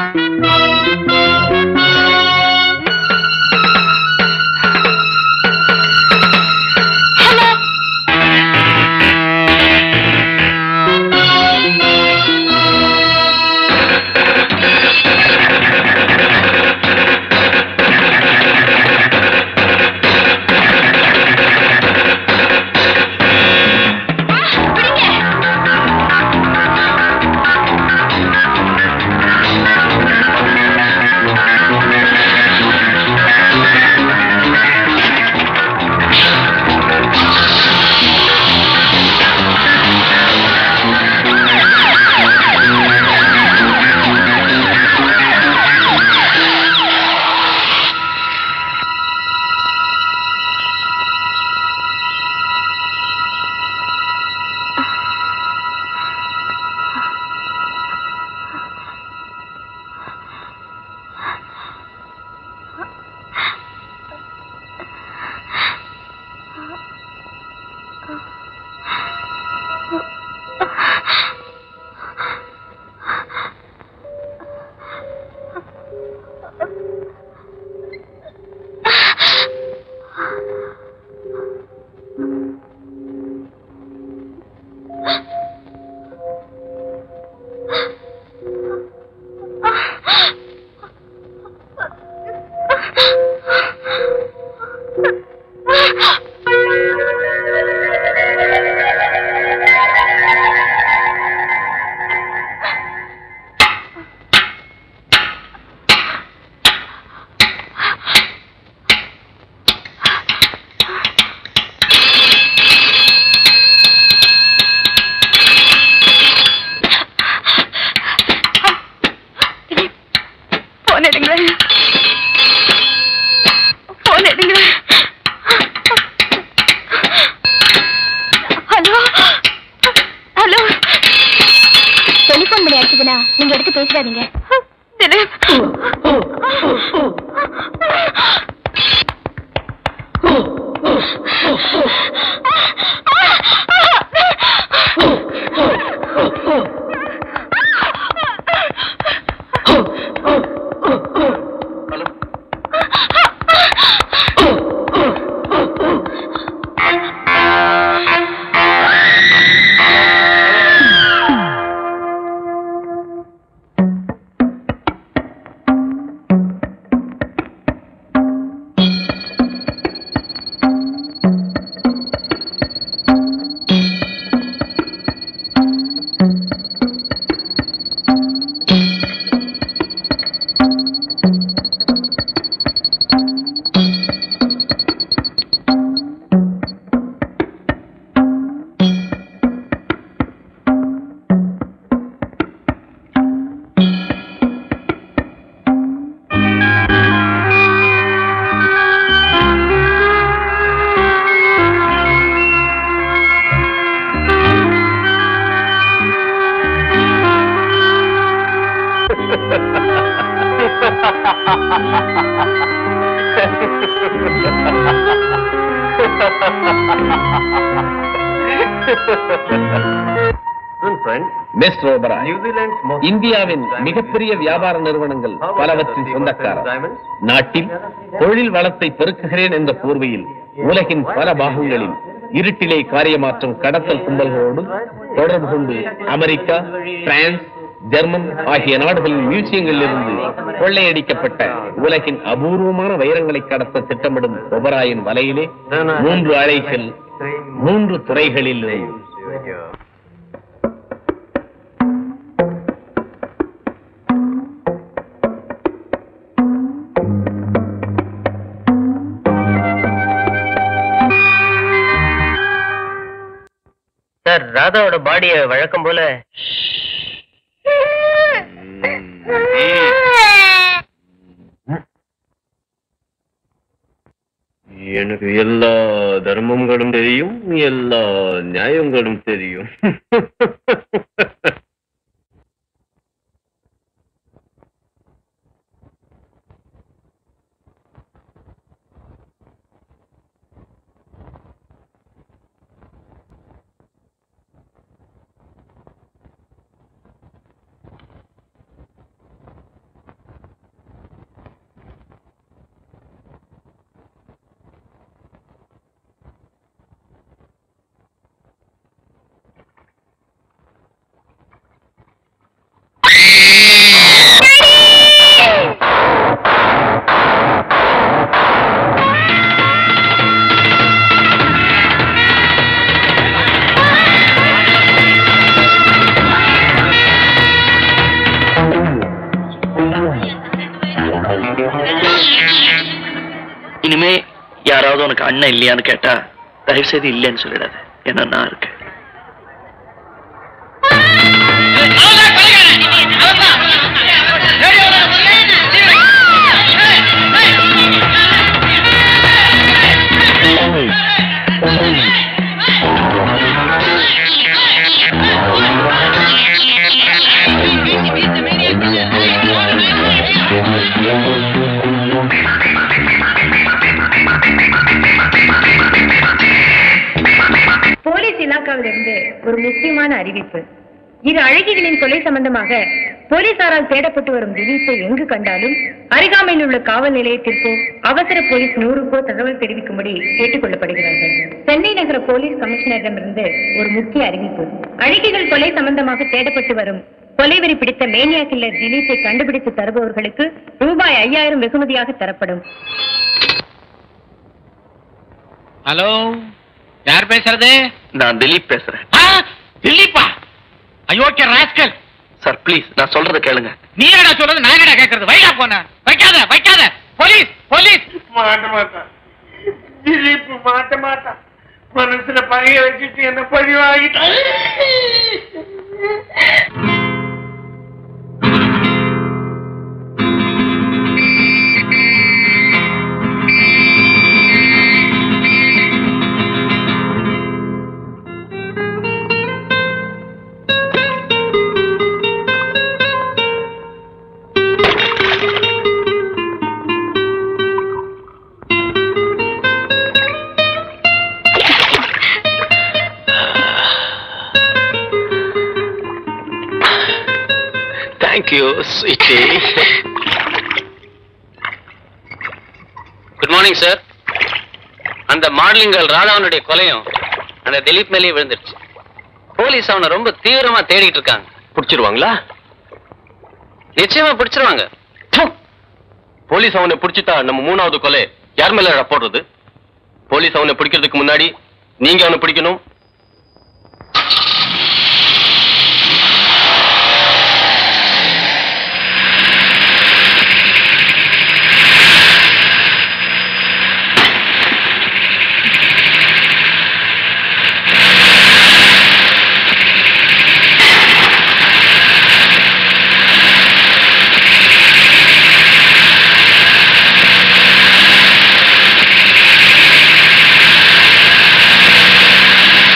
போன் எடுங்களேன் போன் எடுங்களேன் ஹலோ ஹலோ டெலிபோன் பண்ணி அடிச்சதுன்னா நீங்க எடுத்து பேசாதீங்க திலீப் மிஸ்டர் ஓபராய் இந்தியாவின் மிகப்பெரிய வியாபார நிறுவனங்கள் பலவற்றின் சொந்தக்காரர் நாட்டில் தொழில் வளத்தை பெருக்குகிறேன் என்ற போர்வையில் உலகின் பல பாகங்களில் இருட்டிலே காரியமாற்றும் கடத்தல் கும்பல்களோடு தொடர்பு கொண்டு அமெரிக்கா பிரான்ஸ் ஜெர்மன் ஆகிய நாடுகளின் மியூசியங்களில் இருந்து கொள்ளையடிக்கப்பட்ட உலகின் அபூர்வமான வைரங்களை கடத்த திட்டமிடும் ஒபராயின் வலையிலே மூன்று அலைகள் மூன்று துறைகளில் சார் ராதாவோட பாடிய வழக்கம் போல எனக்கு எல்லா தர்மங்களும் தெரியும் எல்லா நியாயங்களும் தெரியும் இனிமே யாராவது உனக்கு அண்ணன் இல்லையான்னு கேட்டா தயவு செய்து இல்லைன்னு சொல்லிடாத ஏன்னா நான் இருக்கேன் போலீஸ் இலாக்காவிலிருந்து ஒரு முக்கியமான அறிவிப்பு இரு அழகிகளின் கொலை சம்பந்தமாக போலீசாரால் தேடப்பட்டு வரும் திலீப்பை எங்கு கண்டாலும் அருகாமையில் உள்ள காவல் நிலையத்திற்கோ அவசர போலீஸ் நூறுக்கோ தகவல் தெரிவிக்கும்படி கேட்டுக் கொள்ளப்படுகிறார்கள் சென்னை நகர போலீஸ் கமிஷனரிடமிருந்து ஒரு முக்கிய அறிவிப்பு அழகிகள் கொலை சம்பந்தமாக தேடப்பட்டு வரும் கொலைவெறி பிடித்த மேனியா கில்லர் திலீப்பை கண்டுபிடித்து தருபவர்களுக்கு ரூபாய் ஐயாயிரம் வெகுமதியாக தரப்படும் ஹலோ யார் பேசுறது நான் திலீப் பேசுறேன் திலீப்பா அயோக்கிய ராஸ்கல் சார் ப்ளீஸ் நான் சொல்றத கேளுங்க நீ என்னடா சொல்றது நான் என்னடா கேக்குறது வைடா போன வைக்காத வைக்காத போலீஸ் போலீஸ் மாட்ட மாட்டான் திலீப் மாட்ட மாட்டான் மனசுல பகைய வச்சுட்டு என்ன பழி வாங்கிட்டான் thank you sweetie good morning sir அந்த மாடலிங் கேர்ள் ராதாவனுடைய கொலையும் அந்த திலீப் மேலேயே விழுந்துருச்சு போலீஸ் அவனை ரொம்ப தீவிரமா தேடிட்டு இருக்காங்க பிடிச்சிருவாங்களா நிச்சயமா பிடிச்சிருவாங்க போலீஸ் அவனை பிடிச்சிட்டா நம்ம மூணாவது கொலை யார் மேல போடுறது போலீஸ் அவனை பிடிக்கிறதுக்கு முன்னாடி நீங்க அவனை பிடிக்கணும் Thank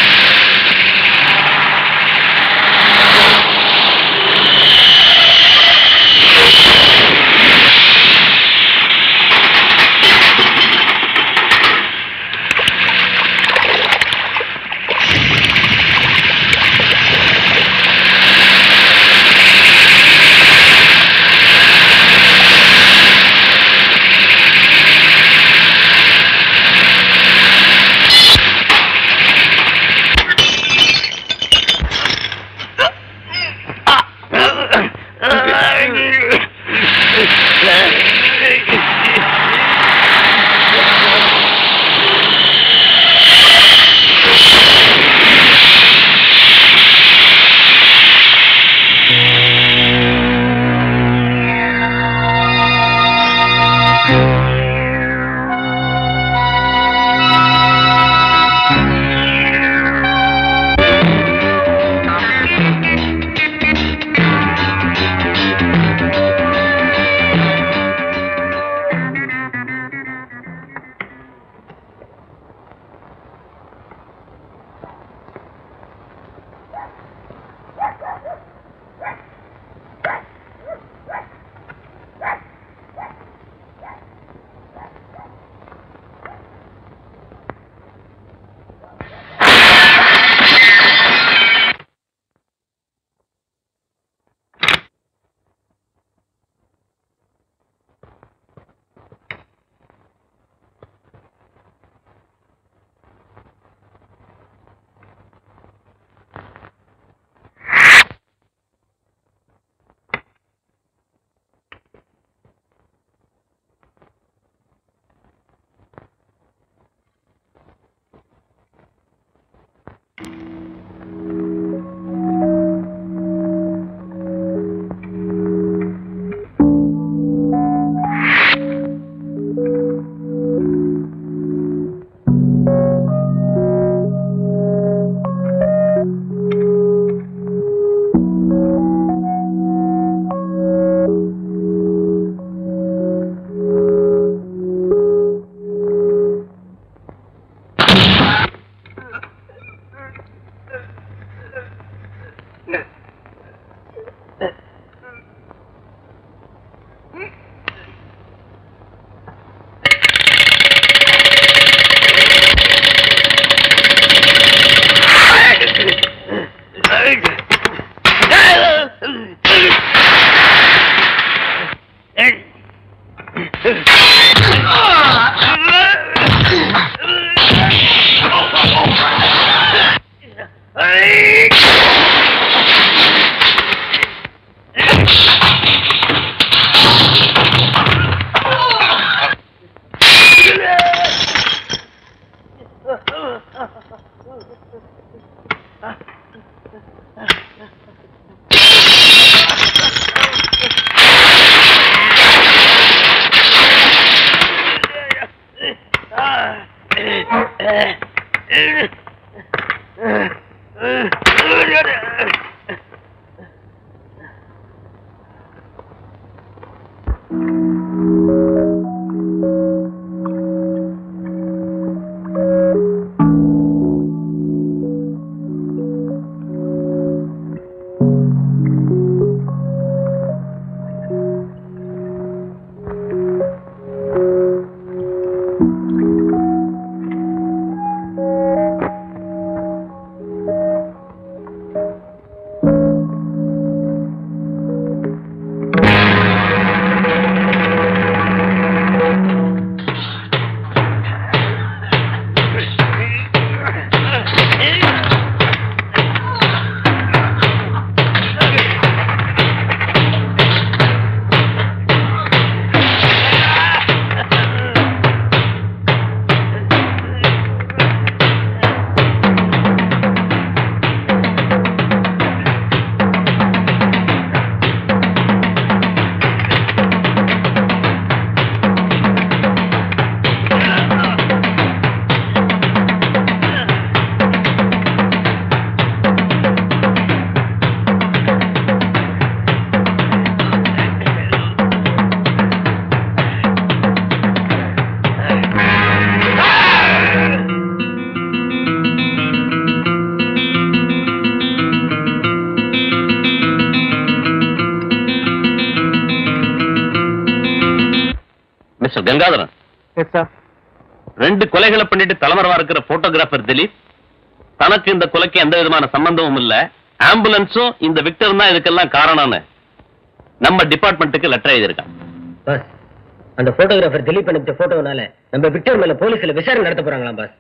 mister Gangadharan yes sir ரெண்டு கொலைகளை பண்ணிட்டு தலைமறைவா இருக்கிற போட்டோகிராஃபர் திலீப் தனக்கு இந்த கொலைக்கு எந்த விதமான சம்பந்தமும் இல்ல ஆம்புலன்ஸும் இந்த விக்டர் தான் இதுக்கெல்லாம் காரணம்னு நம்ம டிபார்ட்மெண்ட்டுக்கு லெட்டர் எழுதியிருக்கான் பாஸ் அந்த போட்டோகிராஃபர் திலீப் அனுப்பிச்ச போட்டோனால நம்ம விக்டர் மேல போலீஸ்ல விசாரணை நடத்த போறாங்களாம் பாஸ்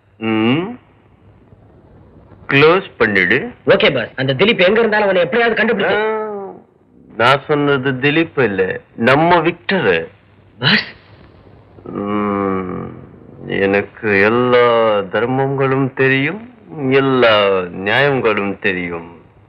க்ளோஸ் பண்ணிடு ஓகே பாஸ் அந்த திலீப் எங்க இருந்தாலும் அவனை எப்படியாவது கண்டுபிடிச்சு நான் சொன்னது திலீப் இல்ல நம்ம விக்டர் பாஸ் எனக்கு எல்லா தர்மங்களும் தெரியும் எல்லா நியாயங்களும் தெரியும்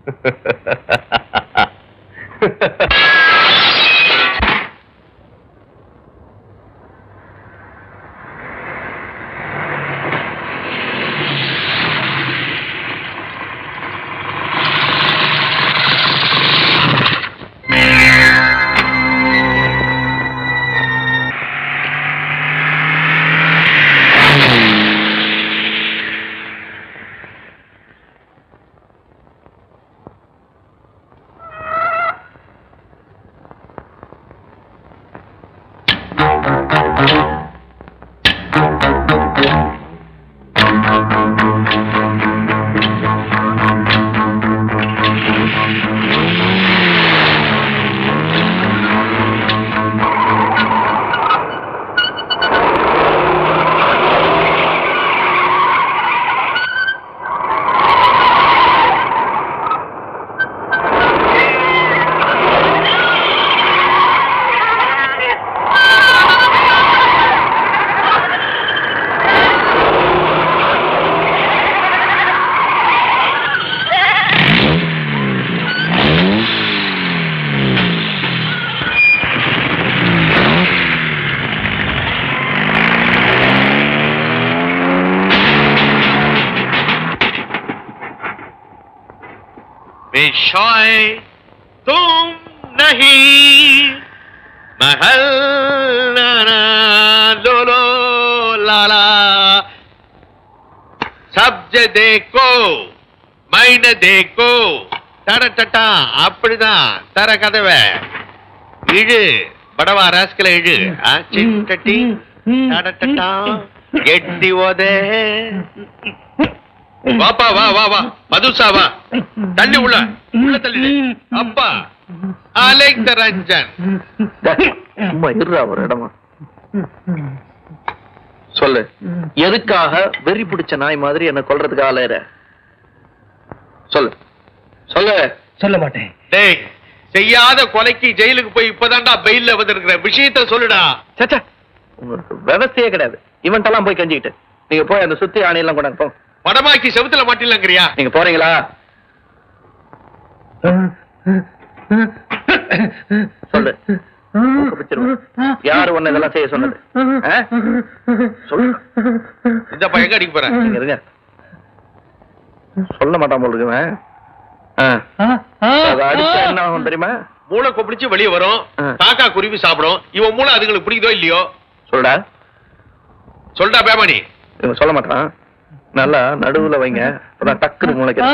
विषय तुम नहीं महल नाना लो लो लाला சப்ஜ தேக்கோ மைன தேக்கோ தட டட்டா அப்படிதான் தர கதவை இழு படவா ராஸ்கல இழு ஆ, சிட்டட்டி தட டட்டா எட்டி ஓதே வாப்பா வா வா வா மதுசா வா தள்ளி உள்ள உள்ள தள்ளி அப்பா அலைக் ரஞ்சன் சும்மா இருறா ஒரு இடமா சொல்லு எதுக்காக வெறி பிடிச்ச நாய் மாதிரி என்ன கொல்றதுக்கு ஆளையற சொல்லு சொல்லு சொல்ல மாட்டேன் டேய் செய்யாத கொலைக்கு ஜெயிலுக்கு போய் இப்பதான்டா பெயில்ல வந்திருக்கிற விஷயத்த சொல்லுடா சச்சா உங்களுக்கு விவசாயே கிடையாது இவன்ட்டெல்லாம் போய் கஞ்சிக்கிட்டு நீங்க போய் அந்த சுத்தி ஆணையெல்லாம் கொண்டாங்க போங்க படமாக்கி செவுத்துல மாட்டிலங்கிறியா நீங்க போறீங்களா சொல்லு மூக்க பிச்சிருவேன். யாரு உன்னை இதெல்லாம் செய்ய சொன்னது ஆ? சொல்லு இந்த பையன் எங்க அடிக்க போற நீங்க இருங்க சொல்ல மாட்டான் போல இருக்குவன். ஆ அதை அடிச்சா என்ன ஆகும் தெரியுமா மூளை கொப்பிடிச்சு வெளியே வரும் ஆ. காக்கா குருவி சாப்பிடும் இவன் மூளை அதுங்களுக்கு பிடிக்குதோ இல்லையோ சொல்டா சொல்டா பேமானி இவன் சொல்ல மாட்டான் நல்லா நடுவுல வைங்க அப்பதான் டக்குனு முளைக்கு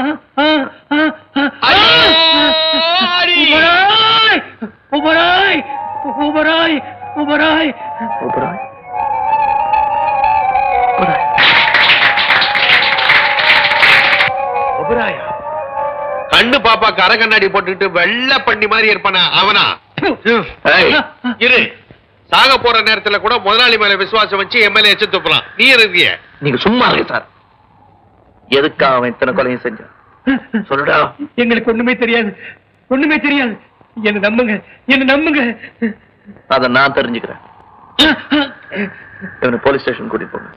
உபராய் உபராய் உபராய் ஒபராயா கண்ணு பாப்பாக்கு அரை கண்ணாடி போட்டுக்கிட்டு வெள்ளை பண்ணி மாதிரி இருப்பானா அவனா ஏய், இரு சாக போற நேரத்துல கூட முதலாளி மேல விசுவாசம் வச்சு எம்எல்ஏ எச்சு துப்புறான் நீ இருக்கிய நீங்க சும்மா இருங்க சார் எதுக்கா அவன் இத்தனை கொலையும் செஞ்சான் சொல்லுடா எங்களுக்கு ஒண்ணுமே தெரியாது ஒண்ணுமே தெரியாது என்ன நம்புங்க என்ன நம்புங்க அத நான் தெரிஞ்சுக்கிறேன் இவனை போலீஸ் ஸ்டேஷன் கூட்டிட்டு போங்க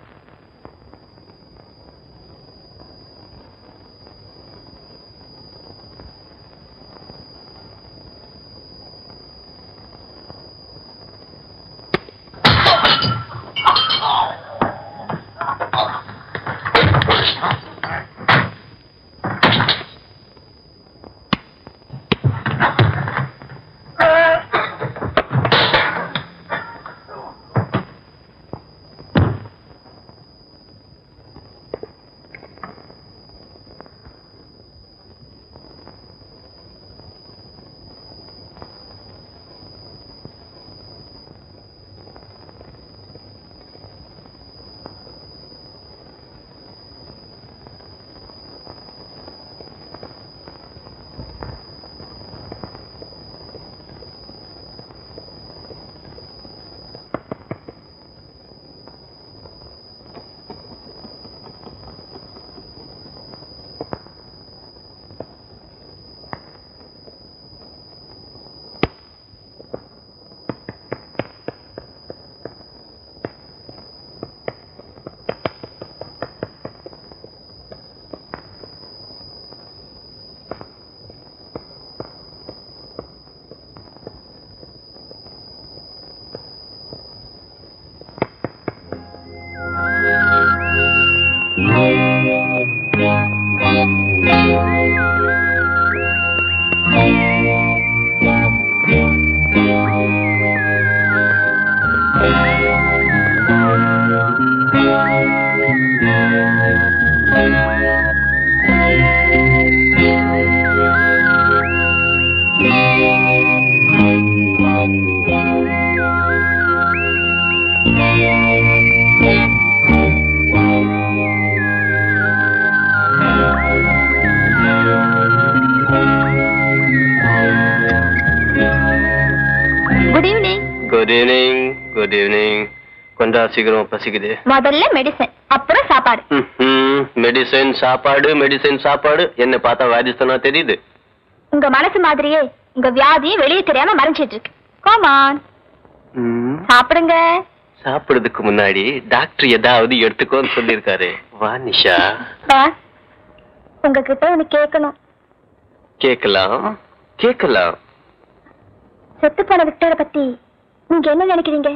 good evening good evening good evening கொஞ்சம் சீக்கிரம் பசிக்குது முதல்ல மெடிசன் அப்புறம் சாப்பாடு மெடிசன் சாப்பாடு மெடிசன் சாப்பாடு என்ன பார்த்தா வாதிஸ்தானா தெரியுது உங்க மனசு மாதிரியே உங்க வியாதியும் வெளியே தெரியாம மறைஞ்சிட்டு இருக்கு கோமான் ம், சாப்பிடுங்க சாப்பிடுறதுக்கு முன்னாடி டாக்டர் ஏதாவது எடுத்துக்கோன்னு சொல்லியிருக்காரு வா நிஷா பாஸ் உங்ககிட்ட ஒண்ணு கேட்கணும் கேட்கலாம் கேட்கலாம் செத்து போன விக்டரை பத்தி நீங்க என்ன நினைக்கிறீங்க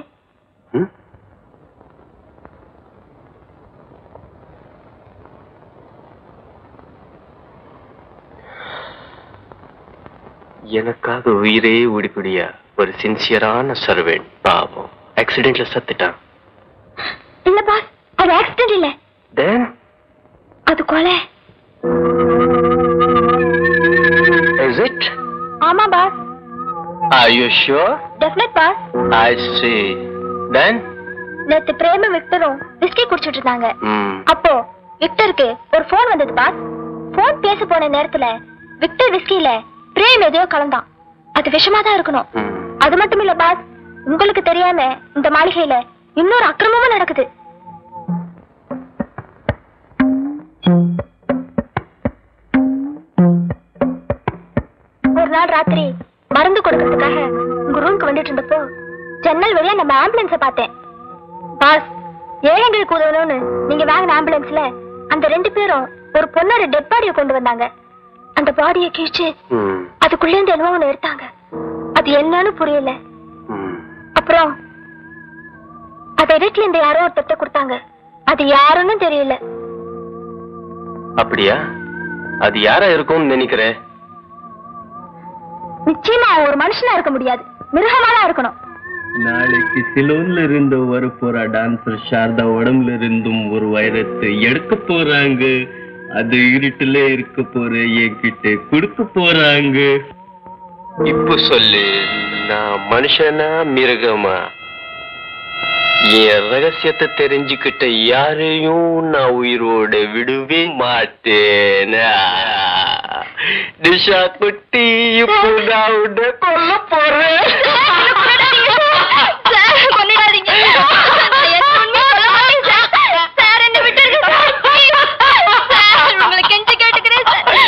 எனக்காக உயிரே உடிப்படியா ஒரு சின்சியரான சர்வெண்ட் பாவம் ஆக்சிடென்ட்ல சத்துட்டான் இல்ல பாஸ் அது ஆக்சிடென்ட் இல்ல தென் அது கொலை இஸ் இட் ஆமா boss are you sure definite boss I see then நேத்து பிரேம விக்டரும் விஸ்கி குடிச்சிட்டு இருந்தாங்க ம் அப்போ விக்டருக்கு ஒரு போன் வந்தது பாஸ் போன் பேச போன நேரத்துல விக்டர் விஸ்கில பிரேம் எதையோ கலந்தான் அது விஷமா தான் இருக்கணும் அது மட்டும் இல்ல பாஸ் உங்களுக்கு தெரியாம இந்த மாளிகையில இன்னொரு அக்கிரமமும் நடக்குது ஒரு நாள் ராத்திரி மருந்து கொடுக்கறதுக்காக உங்க ரூமுக்கு வந்துட்டு இருந்தப்போ ஜன்னல் வழியா நம்ம ஆம்புலன்ஸ பார்த்தேன் பாஸ் ஏழைங்களுக்கு உதவணும்னு நீங்க வாங்கின ஆம்புலன்ஸ்ல அந்த ரெண்டு பேரும் ஒரு பொண்ணோட டெட் பாடியை கொண்டு வந்தாங்க அந்த பாடியை கிழிச்சு ம் அதுக்குள்ள இருந்து என்னவோ ஒண்ணு எடுத்தாங்க அது என்னன்னு புரியல அப்புறம் அதை இடத்துல இருந்து யாரோ ஒருத்தட்ட கொடுத்தாங்க அது யாருன்னு தெரியல அப்படியா அது யாரா இருக்கும்னு நினைக்கிற நிச்சயமா அவன் ஒரு மனுஷனா இருக்க முடியாது மிருகமா தான் இருக்கணும் நாளைக்கு சிலோன்ல இருந்து வர போற டான்சர் சாரதா உடம்புல இருந்தும் ஒரு வைரத்தை எடுக்க போறாங்க அது இருட்டுல இருக்க போற என்கிட்ட கொடுக்க போறாங்க இப்ப சொல்லு நான் மனுஷனா மிருகமா என் ரகசியத்தை தெரிஞ்சுக்கிட்ட யாரையும் நான் உயிரோட விடவே மாட்டேன் நிஷா குட்டி இப்போ நான் உன்னை கொல்ல போறேன் கொண்டாதீங்க உங்களை கெஞ்சி கேட்டுக்கிறேன்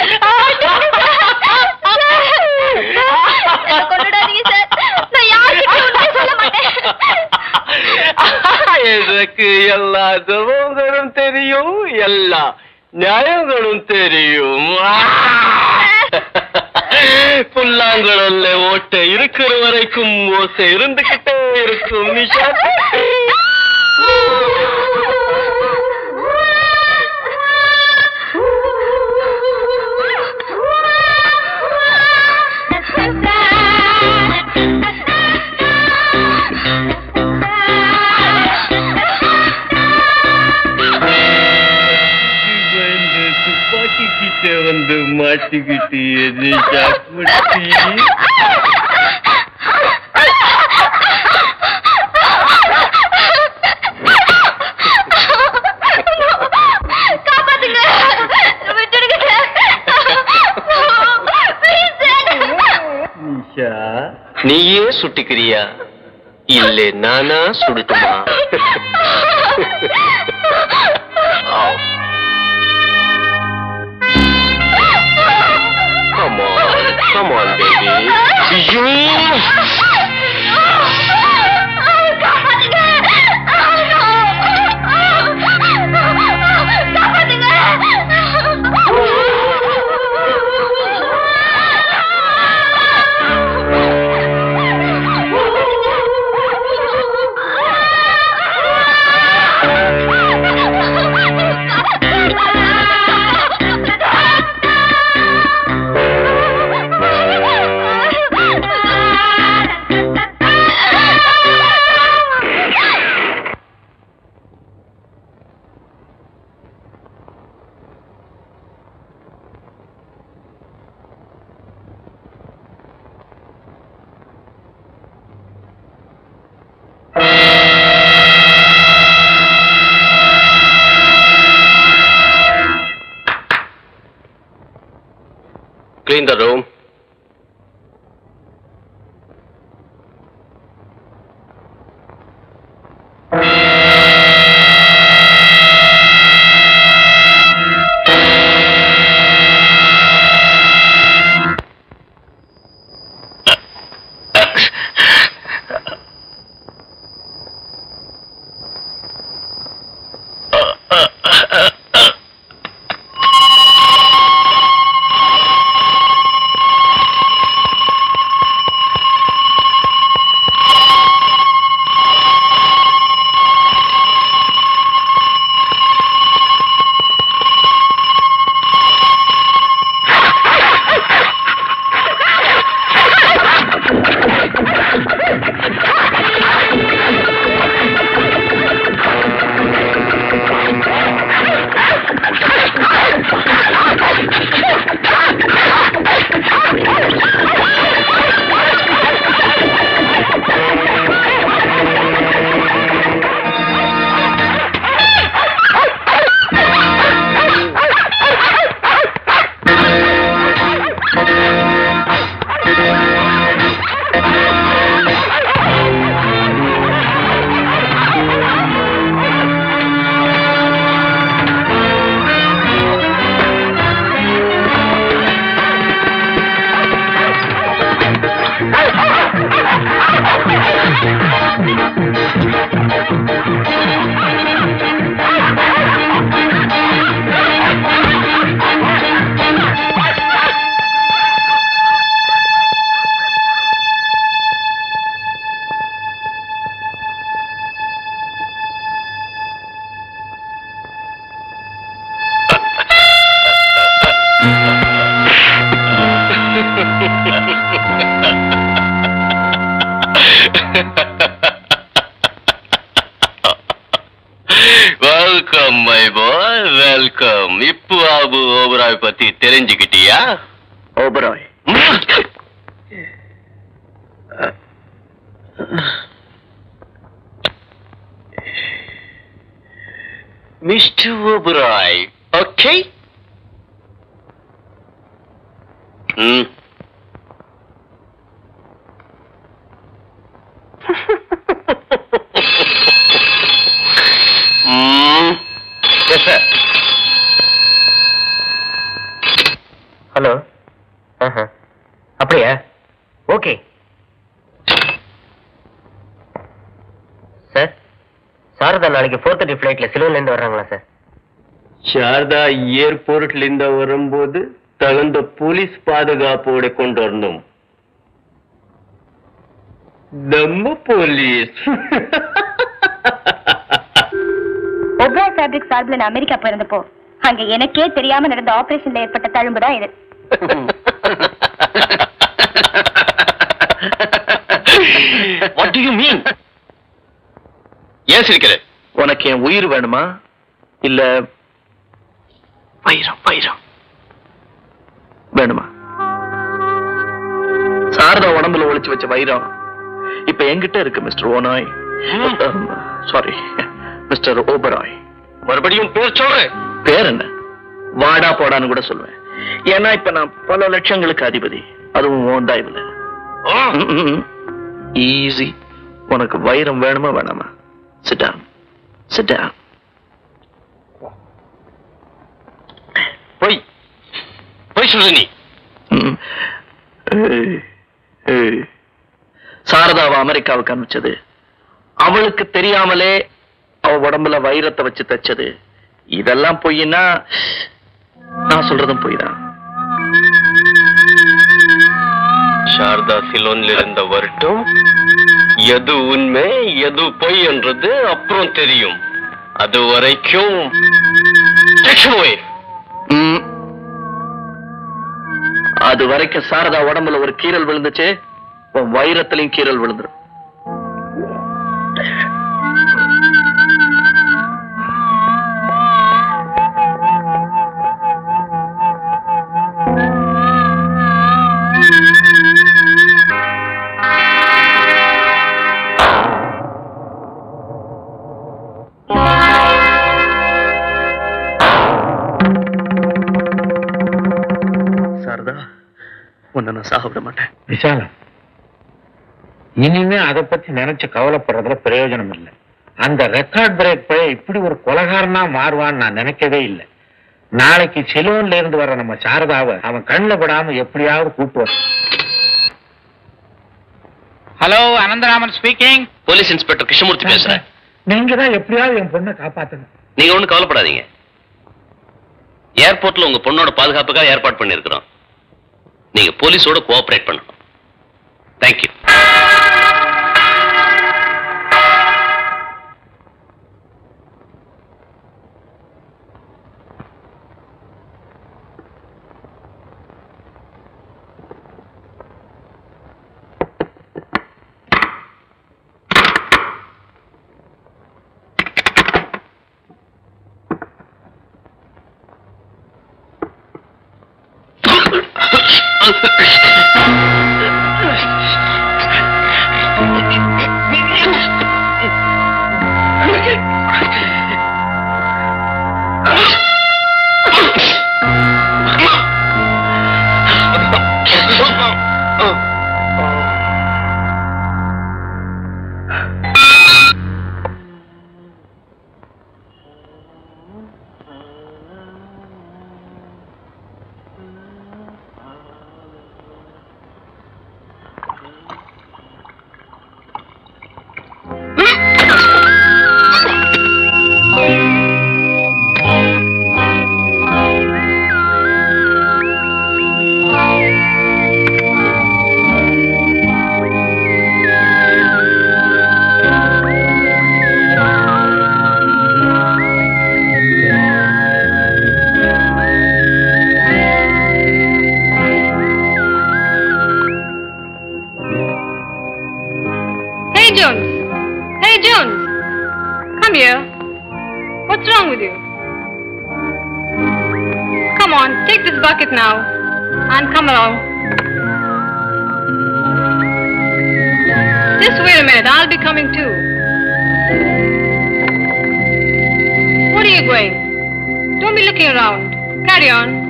கொண்டாடாதீங்க சார் நான் யாருக்கிட்ட உண்மையை சொல்ல மாட்டேன் எனக்கு எல்லா தவங்களும் தெரியும் எல்லா நியாயங்களும் தெரியும் புல்லாங்குழல்ல ஓட்டை இருக்கிற வரைக்கும் ஓசை இருந்துகிட்டே இருக்கும் நிஷா வந்து துப்பாக்கி கிட்ட வந்து மாட்டிக்கிட்டு நிஷா குட்டி காப்பாத்துங்க விட்டுடுங்க நிஷா நீயே சுட்டிக்கிறியா இல்ல நானா சுடட்டுமா Come on, come on, baby. You. Clean the room. Welcome my boy welcome இப்போ அபு ஓபராய் பத்தி தெரிஞ்சுக்கிட்டியா Oberoi mister Oberoi okay hmm hmm yes sir hello ஆஹா அப்படியா ஓகே சார் சாரதா நாளைக்கு ஃபோர் தேர்ட்டி ஃப்ளைட்ல சிலோன்லேருந்து வர்றாங்களா சார் சாரதா ஏர்போர்ட்ல இருந்து வரும்போது தகுந்த போலீஸ் பாதுகாப்போட கொண்டு வரணும் நம்ம போலீஸ் ஒப்ரா ஃபேப்ரிக் சார்பில் நான் அமெரிக்கா போயிருந்தப்போ அங்க எனக்கே தெரியாம நடந்த ஆபரேஷன்ல ஏற்பட்ட தழும்பு தான் இது வாட் டு யூ மீன் ஏன் சிரிக்கிற உனக்கு என் உயிர் வேணுமா இல்ல வைரம் வைரம் வேணுமா சாரதா உடம்புல ஒளிச்சு வச்ச வைரம் இப்ப என்கிட்ட இருக்கு மிஸ்டர் ஓனாய் சாரி மிஸ்டர் ஓபராய் மறுபடியும் பேர் சொல்றேன் பேர் என்ன வாடா போடான்னு கூட சொல்லுவேன் ஏன்னா இப்ப நான் பல லட்சங்களுக்கு அதிபதி அதுவும் ஓன் தயவுல ஈஸி உனக்கு வைரம் வேணுமா வேணாமா சிட்டான் சிட்டான் போய் போய் சொல்ற நீ சாரதாவை அமெரிக்காவுக்கு அனுப்பிச்சது அவளுக்கு தெரியாமலே அவ உடம்புல வைரத்தை வச்சு தச்சது இதெல்லாம் பொய்னா நான் சொல்றதும் பொய் தான் சாரதா சிலோன்ல இருந்த வரட்டும் எது உண்மை எது பொய் என்றது அப்புறம் தெரியும் அது வரைக்கும் Action away. ம். அது வரைக்கும் சாரதா உடம்புல ஒரு கீறல் விழுந்துச்சு உன் வைரத்திலையும் கீறல் விழுந்துரும் சாரதா உன்னை நான் சாக விட மாட்டேன் விசாலம் இனிமே அதை பத்தி நினைச்சு கவலைப்படுறதுல பிரயோஜனம் இல்லை அந்த ரெக்கார்ட் பிரேக் பழைய இப்படி ஒரு கொலகாரனா மாறுவான்னு நான் நினைக்கவே இல்லை நாளைக்கு செலோன்ல இருந்து வர நம்ம சாரதாவை அவன் கண்ணில் படாம எப்படியாவது கூட்டு வர hello Anantharaman speaking police inspector Krishnamurthy பேசுறேன் நீங்க தான் எப்படியாவது என் பொண்ணை காப்பாத்தணும் நீங்க ஒண்ணும் கவலைப்படாதீங்க ஏர்போர்ட்ல உங்க பொண்ணோட பாதுகாப்புக்காக ஏற்பாடு பண்ணிருக்கிறோம் நீங்க போலீஸோட கோஆபரேட் பண்ணணும் thank you Hey, Jones. Hey, Jones. Come here. What What's wrong with you? Come on, take this bucket now and come along. Just wait a minute, I'll be coming too. What are you going? Don't be looking around. Carry on.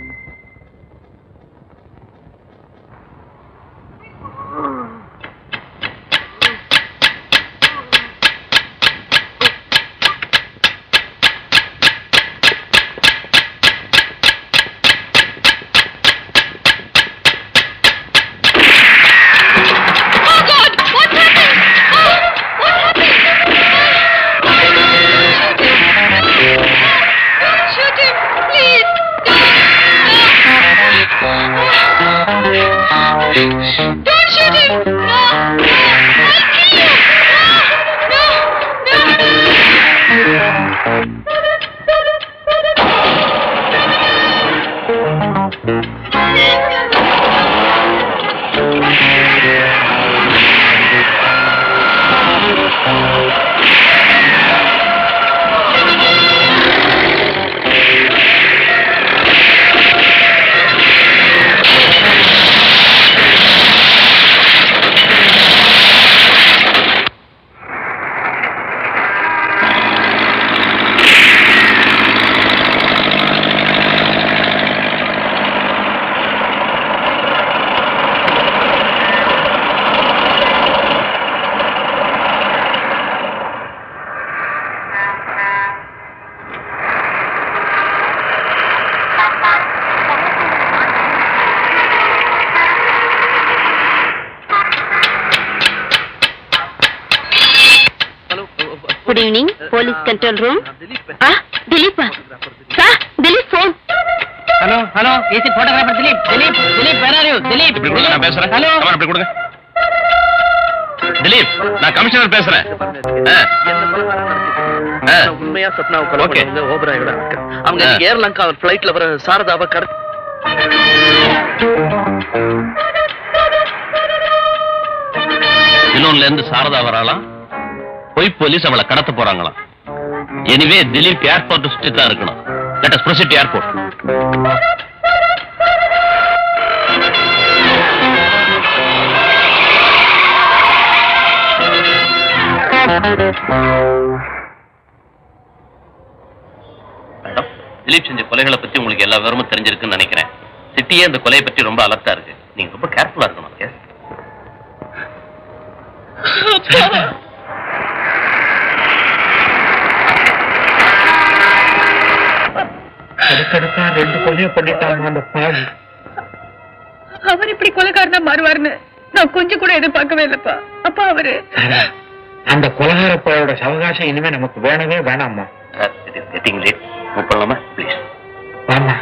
Oh God! What happened? Oh, what happened? Don't shoot him, please. Don't. Don't shoot him. No. No. I'll kill you. No. No. No. Good evening police control room Dilip sir Dilip phone hello hello AC photographer Dilip Dilip Dilip where are you Dilip இப்படி கொடுங்க, நான் பேசுறேன் hello Come on, இப்படி கொடுங்க திலீப் நான் commissioner பேசுறேன் ஆ. ஆ. உண்மையா சப்னாவை கொலை Okay. பண்ணவங்க ஓபராயோட ஆட்கள். அவங்க ஆ. இன்னைக்கு ஏர்லங்கா பிளைட்ல வர சாரதாவை கட சிலோன்ல இருந்து சாரதா வராலாம் போய் போலீஸ் அவளை கடத்த போறாங்களாம் எனிவே திலீப் ஏர்போர்ட் சுற்றி தான் இருக்கணும் let us proceed airport madam Dilip செஞ்ச கொலைகளை பத்தி உங்களுக்கு எல்லா விவரமும் தெரிஞ்சிருக்குன்னு நினைக்கிறேன் சிட்டியே இந்த கொலையை பற்றி ரொம்ப அலர்ட்டா இருக்கு நீங்க ரொம்ப கேர்ஃபுல்லா இருக்கணும் yes? அடுக்கடுக்கா ரெண்டு கொலையை பண்ணிட்டாங்க அந்த பாவி அவர் இப்படி கொலைக்காரனா மாறுவார்னு நான் கொஞ்சம் கூட எதிர்பார்க்கவே இல்லப்பா அப்பா அவரு சாரா, அந்த கொலகார பாயோட சவகாசம் இனிமே நமக்கு வேணவே வேணாம்மா sir it is getting late move பண்ணலாமா ப்ளீஸ் வாமா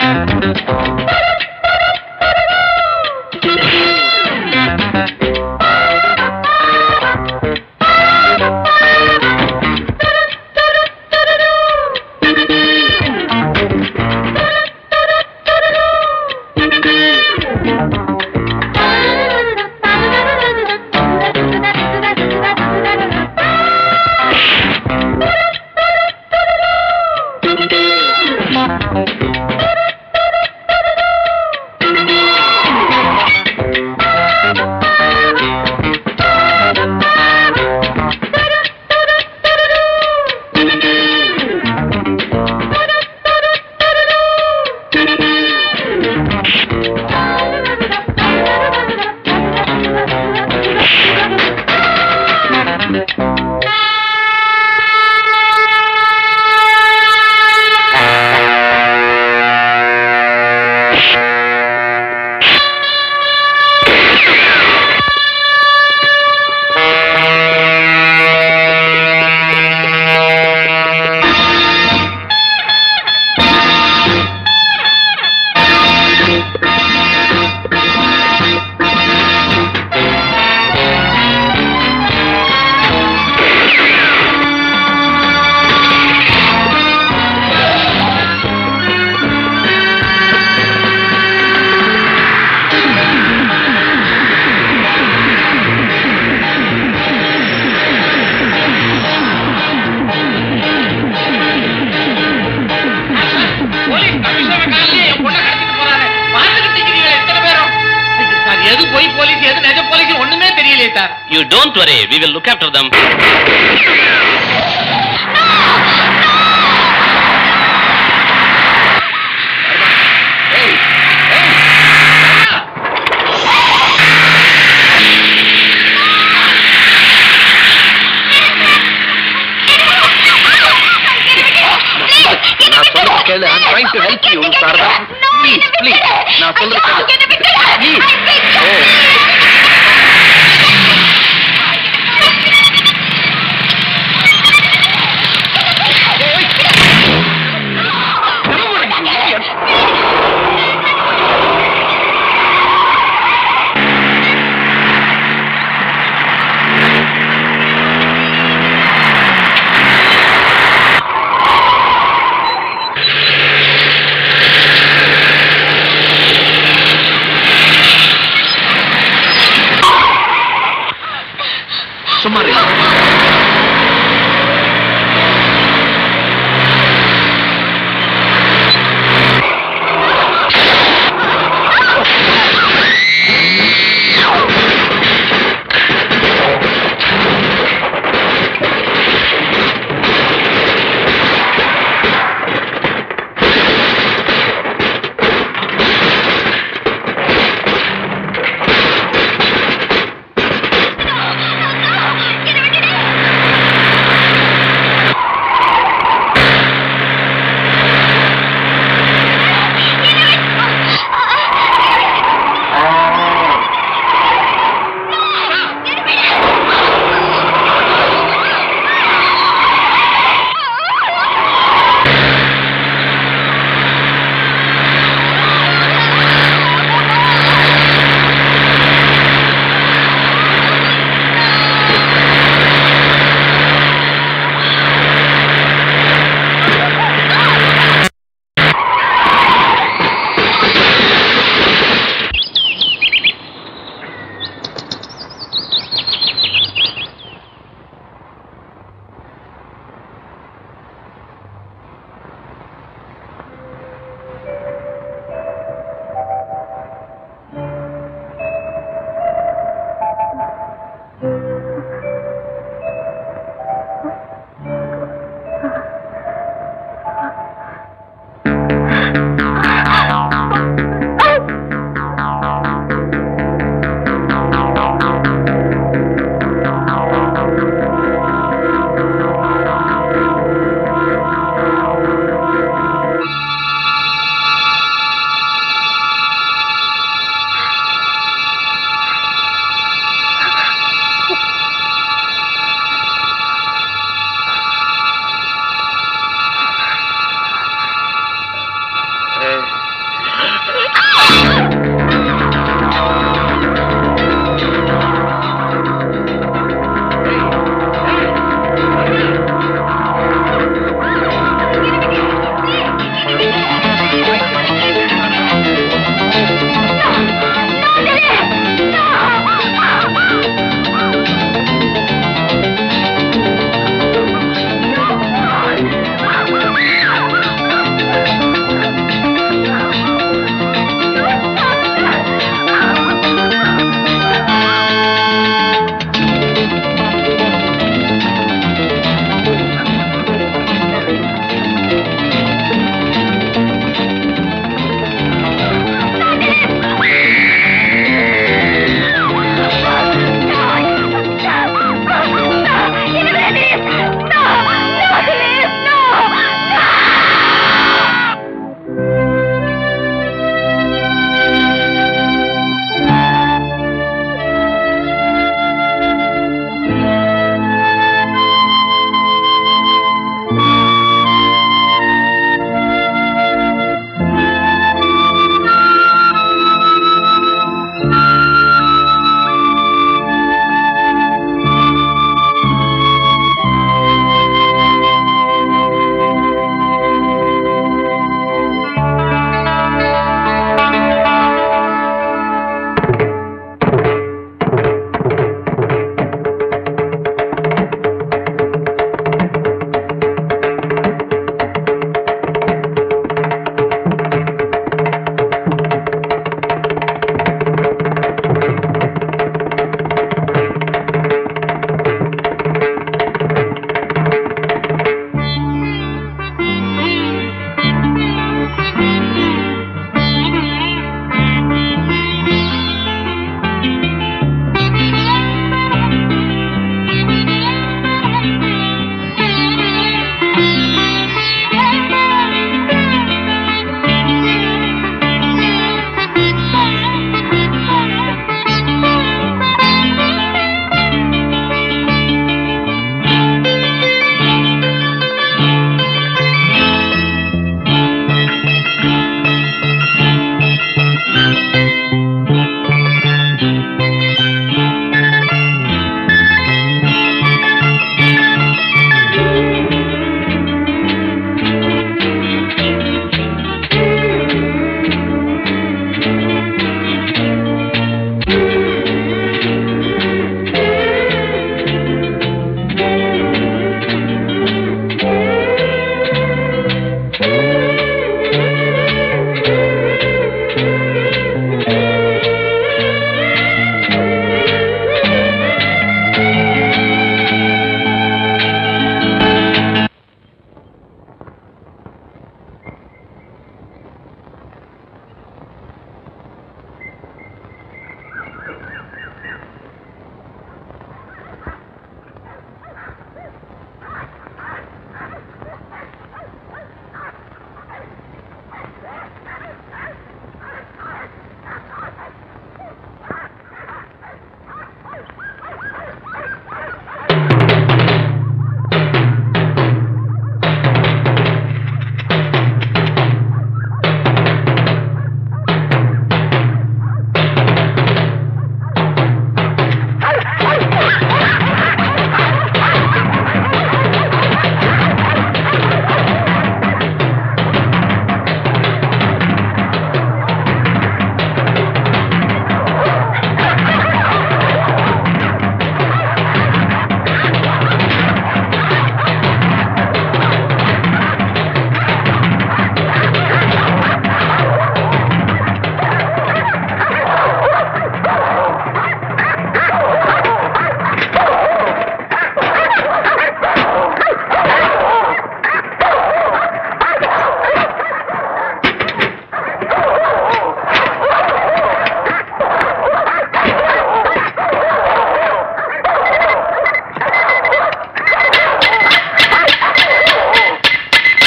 போலீஸ் கமிஷனர் காலையிலே என் பொண்ணை கடத்திட்டு போறாரு பார்த்துக்கிட்டு இருக்கீங்களே எத்தனை பேரும் சார் எது போய் போலீஸ் எது நிஜ போலீஸ் ஒண்ணுமே தெரியலையே sir You don't worry, we will look after them. நான் சொல்றது கேளு I'm trying to help you Sharada please please நான் சொல்றது கேளு ப்ளீஸ்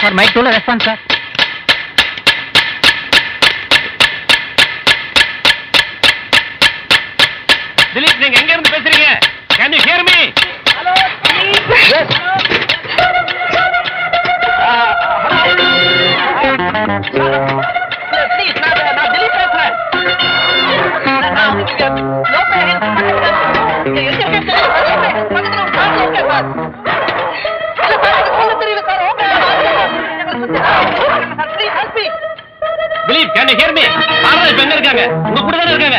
சார் மைக் டூல ரெஸ்பான்ஸ் சார் திலீப் நீங்க எங்க இருந்து பேசுறீங்க can you hear me please நான் நான் திலீப் பேசுறேன் நான் இங்க லோக்கல் எங்க இருக்கேன் சார் பக்கத்துல ஒரு கார் இருக்கேன் சார் இல்ல சார் எனக்கு சொல்ல தெரியல sir okay sir please help me Dilip can you hear me Sharada இப்ப எங்க இருக்காங்க உங்க கூட தானே இருக்காங்க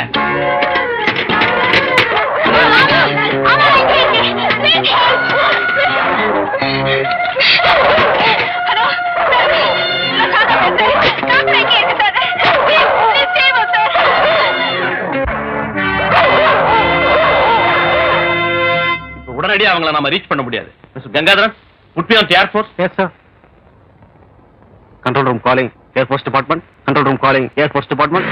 இப்ப உடனடியா அவங்கள நாம ரீச் பண்ண முடியாது mister Gangadharan put me on the airport yes sir control room calling air force department control room calling air force department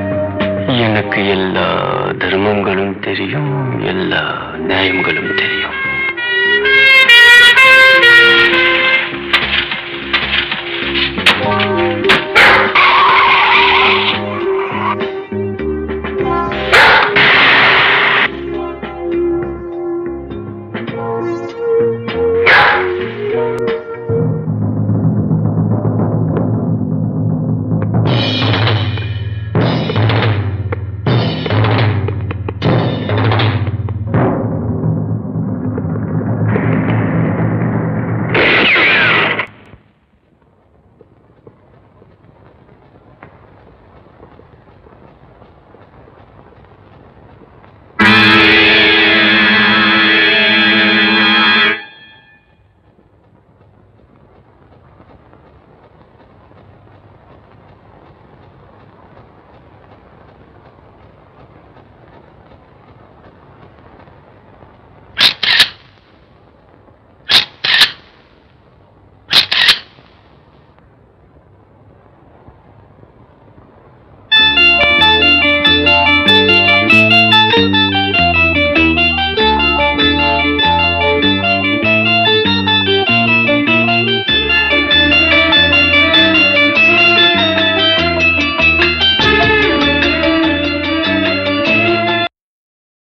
எனக்கு எல்லா தர்மங்களும் தெரியும் எல்லா நியாயங்களும் தெரியும்